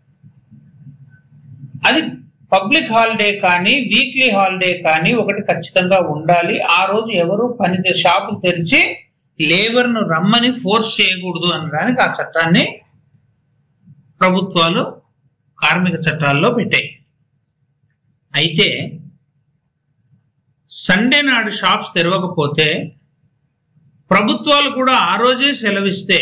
అది పబ్లిక్ హాలిడే కానీ వీక్లీ హాలిడే కానీ ఒకటి ఖచ్చితంగా ఉండాలి ఆ రోజు ఎవరు పని షాపులు తెరిచి లేబర్ ను రమ్మని ఫోర్స్ చేయకూడదు అనడానికి ఆ చట్టాన్ని ప్రభుత్వాలు కార్మిక చట్టాల్లో పెట్టాయి అయితే సండే నాడు షాప్స్ తెరవకపోతే ప్రభుత్వాలు కూడా ఆ రోజే సెలవిస్తే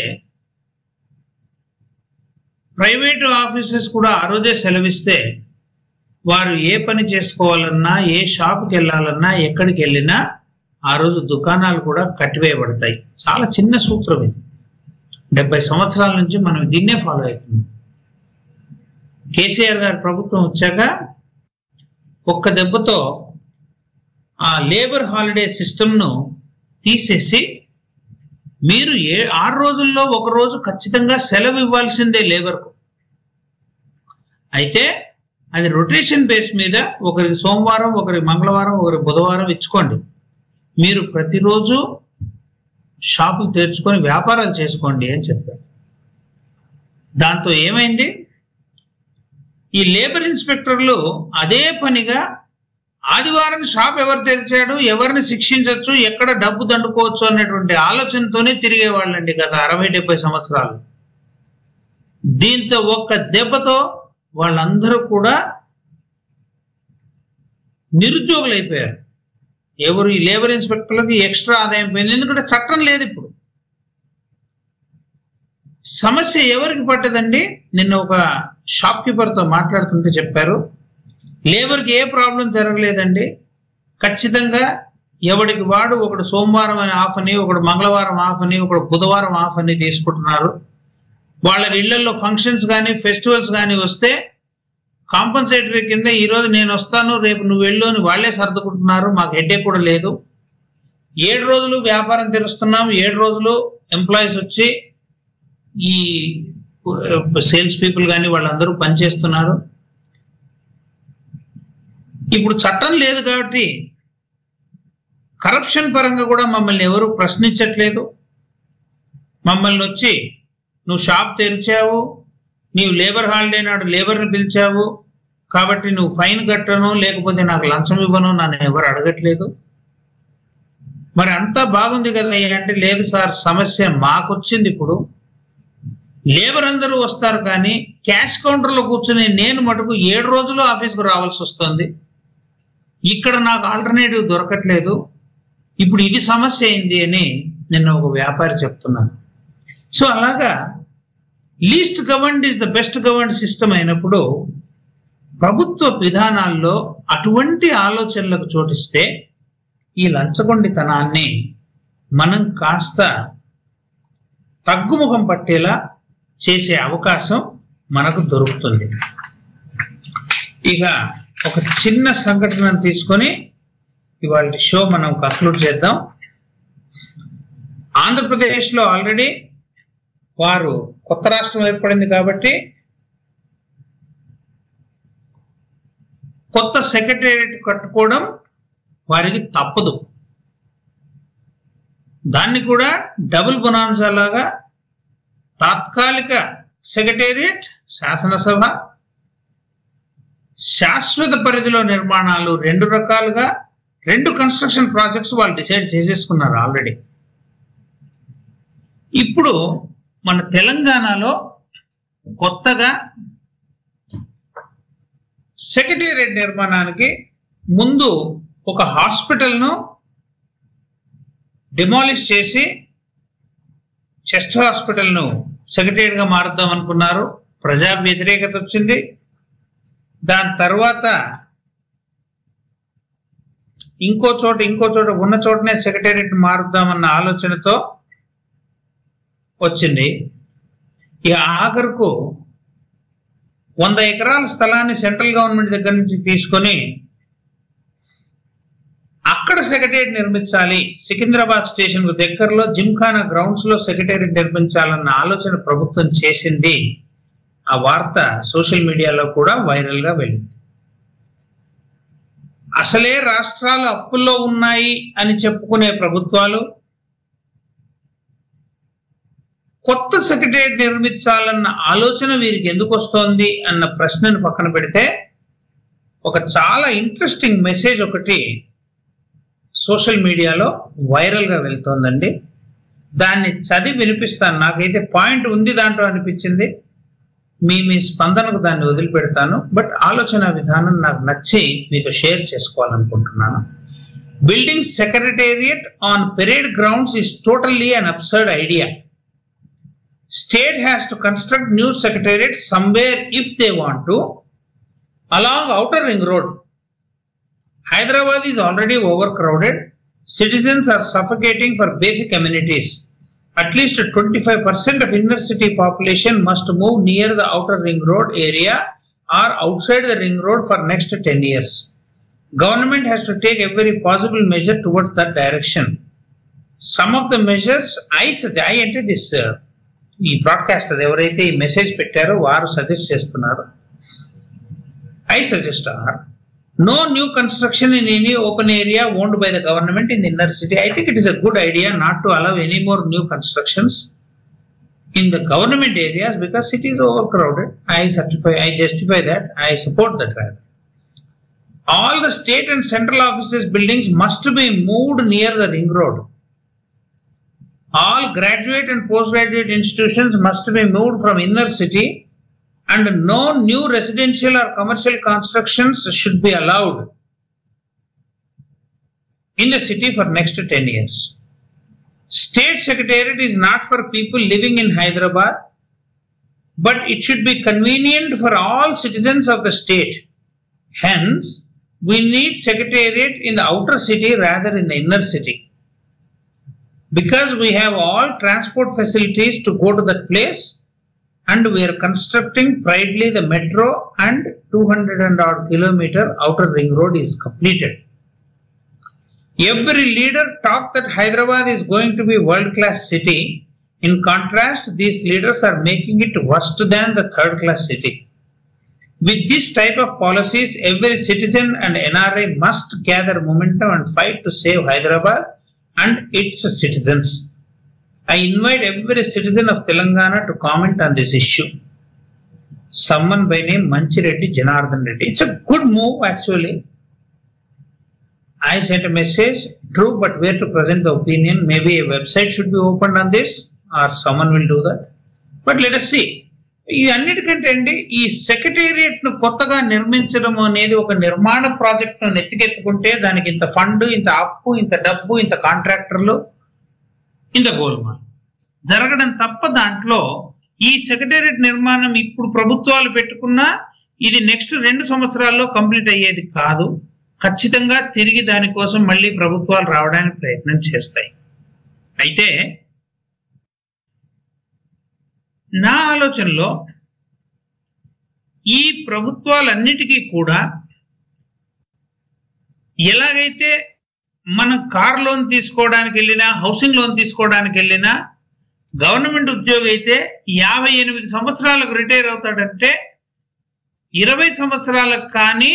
ప్రైవేటు ఆఫీసెస్ కూడా ఆ రోజే సెలవిస్తే వారు ఏ పని చేసుకోవాలన్నా ఏ షాప్కి వెళ్ళాలన్నా ఎక్కడికి వెళ్ళినా ఆ రోజు దుకాణాలు కూడా కట్టివేయబడతాయి చాలా చిన్న సూత్రం ఇది డెబ్బై సంవత్సరాల నుంచి మనం దీన్నే ఫాలో అవుతున్నాం కేసీఆర్ గారి ప్రభుత్వం వచ్చాక ఒక్క దెబ్బతో ఆ లేబర్ హాలిడే సిస్టమ్ను తీసేసి మీరు ఏ ఆరు రోజుల్లో ఒక రోజు ఖచ్చితంగా సెలవు ఇవ్వాల్సిందే లేబర్కు అయితే అది రొటేషన్ బేస్ మీద ఒకరి సోమవారం ఒకరి మంగళవారం ఒకరి బుధవారం ఇచ్చుకోండి మీరు ప్రతిరోజు షాపులు తెరుచుకొని వ్యాపారాలు చేసుకోండి అని చెప్పారు దాంతో ఏమైంది ఈ లేబర్ ఇన్స్పెక్టర్లు అదే పనిగా ఆదివారం షాప్ ఎవరు తెరిచాడు ఎవరిని శిక్షించవచ్చు ఎక్కడ డబ్బు దండుకోవచ్చు అనేటువంటి ఆలోచనతోనే తిరిగేవాళ్ళండి గత అరవై డెబ్బై సంవత్సరాలు దీంతో ఒక్క దెబ్బతో వాళ్ళందరూ కూడా నిరుద్యోగులు అయిపోయారు ఎవరు ఈ లేబర్ ఇన్స్పెక్టర్లకు ఎక్స్ట్రా ఆదాయం పోయింది ఎందుకంటే చట్టం లేదు ఇప్పుడు సమస్య ఎవరికి పట్టదండి నిన్న ఒక షాప్ కీపర్ తో మాట్లాడుతుంటే చెప్పారు లేబర్కి ఏ ప్రాబ్లం జరగలేదండి ఖచ్చితంగా ఎవడికి వాడు ఒకడు సోమవారం ఆఫ్ అని ఒకడు మంగళవారం ఆఫ్ అని ఒకడు బుధవారం ఆఫ్ అని తీసుకుంటున్నారు వాళ్ళ ఇళ్లలో ఫంక్షన్స్ కానీ ఫెస్టివల్స్ కానీ వస్తే కాంపన్సేటరీ కింద ఈ రోజు నేను వస్తాను రేపు నువ్వు వెళ్ళు అని వాళ్ళే సర్దుకుంటున్నారు మాకు హెడ్ఏక్ కూడా లేదు ఏడు రోజులు వ్యాపారం తెరుస్తున్నాం ఏడు రోజులు ఎంప్లాయీస్ వచ్చి ఈ సేల్స్ పీపుల్ కానీ వాళ్ళందరూ పనిచేస్తున్నారు ఇప్పుడు చట్టం లేదు కాబట్టి కరప్షన్ పరంగా కూడా మమ్మల్ని ఎవరు ప్రశ్నించట్లేదు మమ్మల్ని వచ్చి నువ్వు షాప్ తెరిచావు నీవు లేబర్ హాలిడే నాడు లేబర్ని పిలిచావు కాబట్టి నువ్వు ఫైన్ కట్టను లేకపోతే నాకు లంచం ఇవ్వను నన్ను ఎవరు అడగట్లేదు మరి అంతా బాగుంది కదా అంటే లేదు సార్ సమస్య మాకొచ్చింది ఇప్పుడు లేబర్ అందరూ వస్తారు కానీ క్యాష్ కౌంటర్లో కూర్చుని నేను మటుకు ఏడు రోజులు ఆఫీస్కు రావాల్సి వస్తుంది ఇక్కడ నాకు ఆల్టర్నేటివ్ దొరకట్లేదు ఇప్పుడు ఇది సమస్య అయింది అని నిన్న ఒక వ్యాపారి చెప్తున్నాను సో అలాగా least governed is the best governed system అయినప్పుడు ప్రభుత్వ విధానాల్లో అటువంటి ఆలోచనలకు చోటిస్తే ఈ లంచగొండితనాన్ని మనం కాస్త తగ్గుముఖం పట్టేలా చేసే అవకాశం మనకు దొరుకుతుంది ఇక ఒక చిన్న సంఘటనను తీసుకొని ఇవాళ షో మనం కంక్లూడ్ చేద్దాం ఆంధ్రప్రదేశ్లో ఆల్రెడీ వారు కొత్త రాష్ట్రం ఏర్పడింది కాబట్టి కొత్త సెక్రటేరియట్ కట్టుకోవడం వారికి తప్పదు దాన్ని కూడా డబుల్ బొనాన్సా లాగా తాత్కాలిక సెక్రటేరియట్ శాసనసభ శాశ్వత పరిధిలో నిర్మాణాలు రెండు రకాలుగా రెండు కన్స్ట్రక్షన్ ప్రాజెక్ట్స్ వాళ్ళు డిసైడ్ చేసేసుకున్నారు ఆల్రెడీ ఇప్పుడు మన తెలంగాణలో కొత్తగా సెక్రటేరియట్ నిర్మాణానికి ముందు ఒక హాస్పిటల్ను డిమాలిష్ చేసి చెస్ట్ హాస్పిటల్ను సెక్రటేరియట్గా మారుద్దాం అనుకున్నారు ప్రజా వ్యతిరేకత వచ్చింది దాని తర్వాత ఇంకో చోట ఇంకో చోట ఉన్న చోటనే సెక్రటేరియట్ మారుద్దామన్న ఆలోచనతో వచ్చింది ఇక ఆఖరుకు వంద ఎకరాల స్థలాన్ని సెంట్రల్ గవర్నమెంట్ దగ్గర నుంచి తీసుకొని అక్కడ సెక్రటేరియట్ నిర్మించాలి సికింద్రాబాద్ స్టేషన్ కు దగ్గరలో జిమ్ఖానా గ్రౌండ్స్ లో సెక్రటేరియట్ నిర్మించాలన్న ఆలోచన ప్రభుత్వం చేసింది ఆ వార్త సోషల్ మీడియాలో కూడా వైరల్ గా వెళ్ళింది అసలే రాష్ట్రాలు అప్పుల్లో ఉన్నాయి అని చెప్పుకునే ప్రభుత్వాలు కొత్త సెక్రటేరియట్ నిర్మించాలన్న ఆలోచన వీరికి ఎందుకు వస్తోంది అన్న ప్రశ్నను పక్కన పెడితే ఒక చాలా ఇంట్రెస్టింగ్ మెసేజ్ ఒకటి సోషల్ మీడియాలో వైరల్ గా వెళ్తోందండి దాన్ని చదివి వినిపిస్తాను నాకైతే పాయింట్ ఉంది దాంట్లో అనిపించింది మీ మీ స్పందనకు దాన్ని వదిలిపెడతాను బట్ ఆలోచన విధానం నాకు నచ్చి మీతో షేర్ చేసుకోవాలనుకుంటున్నాను building secretariat on parade grounds is totally an absurd idea state has to construct new secretariat somewhere if they want to along outer ring road hyderabad is already overcrowded citizens are suffocating for basic amenities at least 25% of inner city population must move near the outer ring road area or outside the ring road for next 10 years government has to take every possible measure towards that direction some of the measures i suggest i enter this uh, ఈ బ్రాడ్కాస్టర్ ఎవరైతే ఈ మెసేజ్ పెట్టారో వారు సజెస్ట్ చేస్తున్నారు I suggest are no new construction in any open area owned by the government in inner city I think it is a good idea not to allow any more new constructions in the government areas because it is overcrowded. I certify, I justify that. I support that rather. All the state and central offices buildings must be moved near the ring road. All graduate and postgraduate institutions must be moved from inner city and no new residential or commercial constructions should be allowed in the city for next 10 years. State Secretariat is not for people living in Hyderabad, but it should be convenient for all citizens of the state. Hence, we need Secretariat in the outer city rather in the inner city. Because we have all transport facilities to go to that place, and we are constructing proudly the metro and 200 and odd kilometer outer ring road is completed. Every leader talk that Hyderabad is going to be world class city. In contrast, these leaders are making it worse than the third class city. With this type of policies, every citizen and NRI must gather momentum and fight to save Hyderabad and its citizens. I invite every citizen of Telangana to comment on this issue. Someone by name Manchireddy Janardhan Reddy. It's a good move actually. I sent a message, true, but where to present the opinion? Maybe a website should be opened on this, or someone will do that. But let us see. ఈ అన్నిటికంటే అండి ఈ సెక్రటేరియట్ ను కొత్తగా నిర్మించడం అనేది ఒక నిర్మాణ ప్రాజెక్ట్ ను నెత్తికెత్తుకుంటే దానికి ఇంత ఫండ్ ఇంత అప్పు ఇంత డబ్బు ఇంత కాంట్రాక్టర్లు ఇన్ ద గోల్మాల్ జరగడం తప్ప దాంట్లో ఈ సెక్రటేరియట్ నిర్మాణం ఇప్పుడు ప్రభుత్వాలు పెట్టుకున్నా ఇది నెక్స్ట్ రెండు సంవత్సరాల్లో కంప్లీట్ అయ్యేది కాదు ఖచ్చితంగా తిరిగి దానికోసం మళ్ళీ ప్రభుత్వాలు రావడానికి ప్రయత్నం చేస్తాయి అయితే నా ఆలోచనలో ఈ ప్రభుత్వాలన్నిటికీ కూడా ఎలాగైతే మనం కార్ లోన్ తీసుకోవడానికి వెళ్ళినా హౌసింగ్ లోన్ తీసుకోవడానికి వెళ్ళినా గవర్నమెంట్ ఉద్యోగి అయితే యాభై ఎనిమిది సంవత్సరాలకు రిటైర్ అవుతాడంటే ఇరవై సంవత్సరాలకు కానీ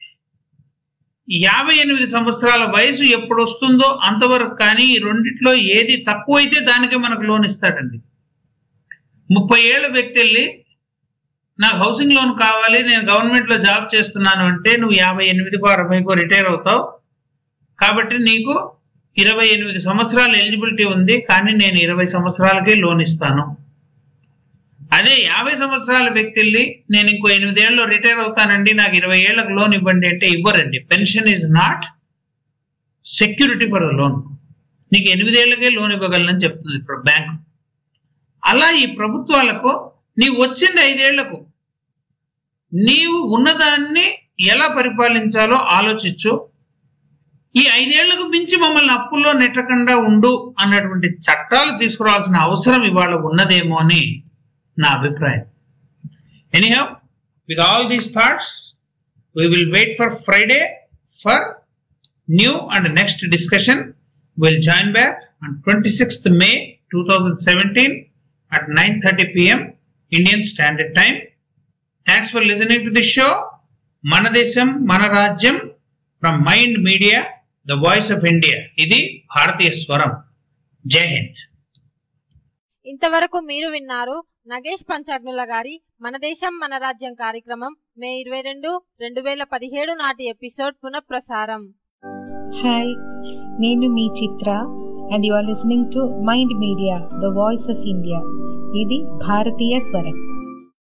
యాభై ఎనిమిది సంవత్సరాల వయసు ఎప్పుడు వస్తుందో అంతవరకు కానీ ఈ రెండిట్లో ఏది తక్కువైతే దానికే మనకు లోన్ ఇస్తాడండి ముప్పై ఏళ్ళ వ్యక్తి వెళ్ళి నాకు హౌసింగ్ లోన్ కావాలి నేను గవర్నమెంట్ లో జాబ్ చేస్తున్నాను అంటే నువ్వు యాభై ఎనిమిదికో అరవైకో రిటైర్ అవుతావు కాబట్టి నీకు ఇరవై ఎనిమిది సంవత్సరాల ఎలిజిబిలిటీ ఉంది కానీ నేను ఇరవై సంవత్సరాలకే లోన్ ఇస్తాను అదే యాభై సంవత్సరాల వ్యక్తి వెళ్ళి నేను ఇంకో ఎనిమిదేళ్ళలో రిటైర్ అవుతానండి నాకు ఇరవై ఏళ్లకు లోన్ ఇవ్వండి అంటే ఇవ్వరండి pension is not security for loan నీకు ఎనిమిదేళ్లకే లోన్ ఇవ్వగలనని చెప్తుంది ఇప్పుడు బ్యాంక్ అలా ఈ ప్రభుత్వాలకు నీవు వచ్చింది ఐదేళ్లకు నీవు ఉన్నదాన్ని ఎలా పరిపాలించాలో ఆలోచించు ఈ ఐదేళ్లకు మించి మమ్మల్ని అప్పుల్లో నెట్టకుండా ఉండు అన్నటువంటి చట్టాలు తీసుకురావాల్సిన అవసరం ఇవాళ ఉన్నదేమో అని నా అభిప్రాయం anyhow with all these thoughts we will wait for Friday for new and next discussion will join back on twenty sixth May two thousand seventeen at 9:30 p.m. Indian Standard Time. Thanks for listening to the show. మనదేశం మన రాజ్యం from Mind Media the voice of India ఇది భారతీయ స్వరం జై హింద్ ఇంతవరకు మీరు విన్నారు నగేష్ పంచాగ్నుల గారి మన దేశం మన రాజ్యం కార్యక్రమం మే ఇరవై రెండు రెండు వేల పదిహేడు నాటి ఎపిసోడ్ పునఃప్రసారం హాయ్ నేను మీ Chitra and you are listening to Mind Media the voice of India ఇది భారతీయ స్వరం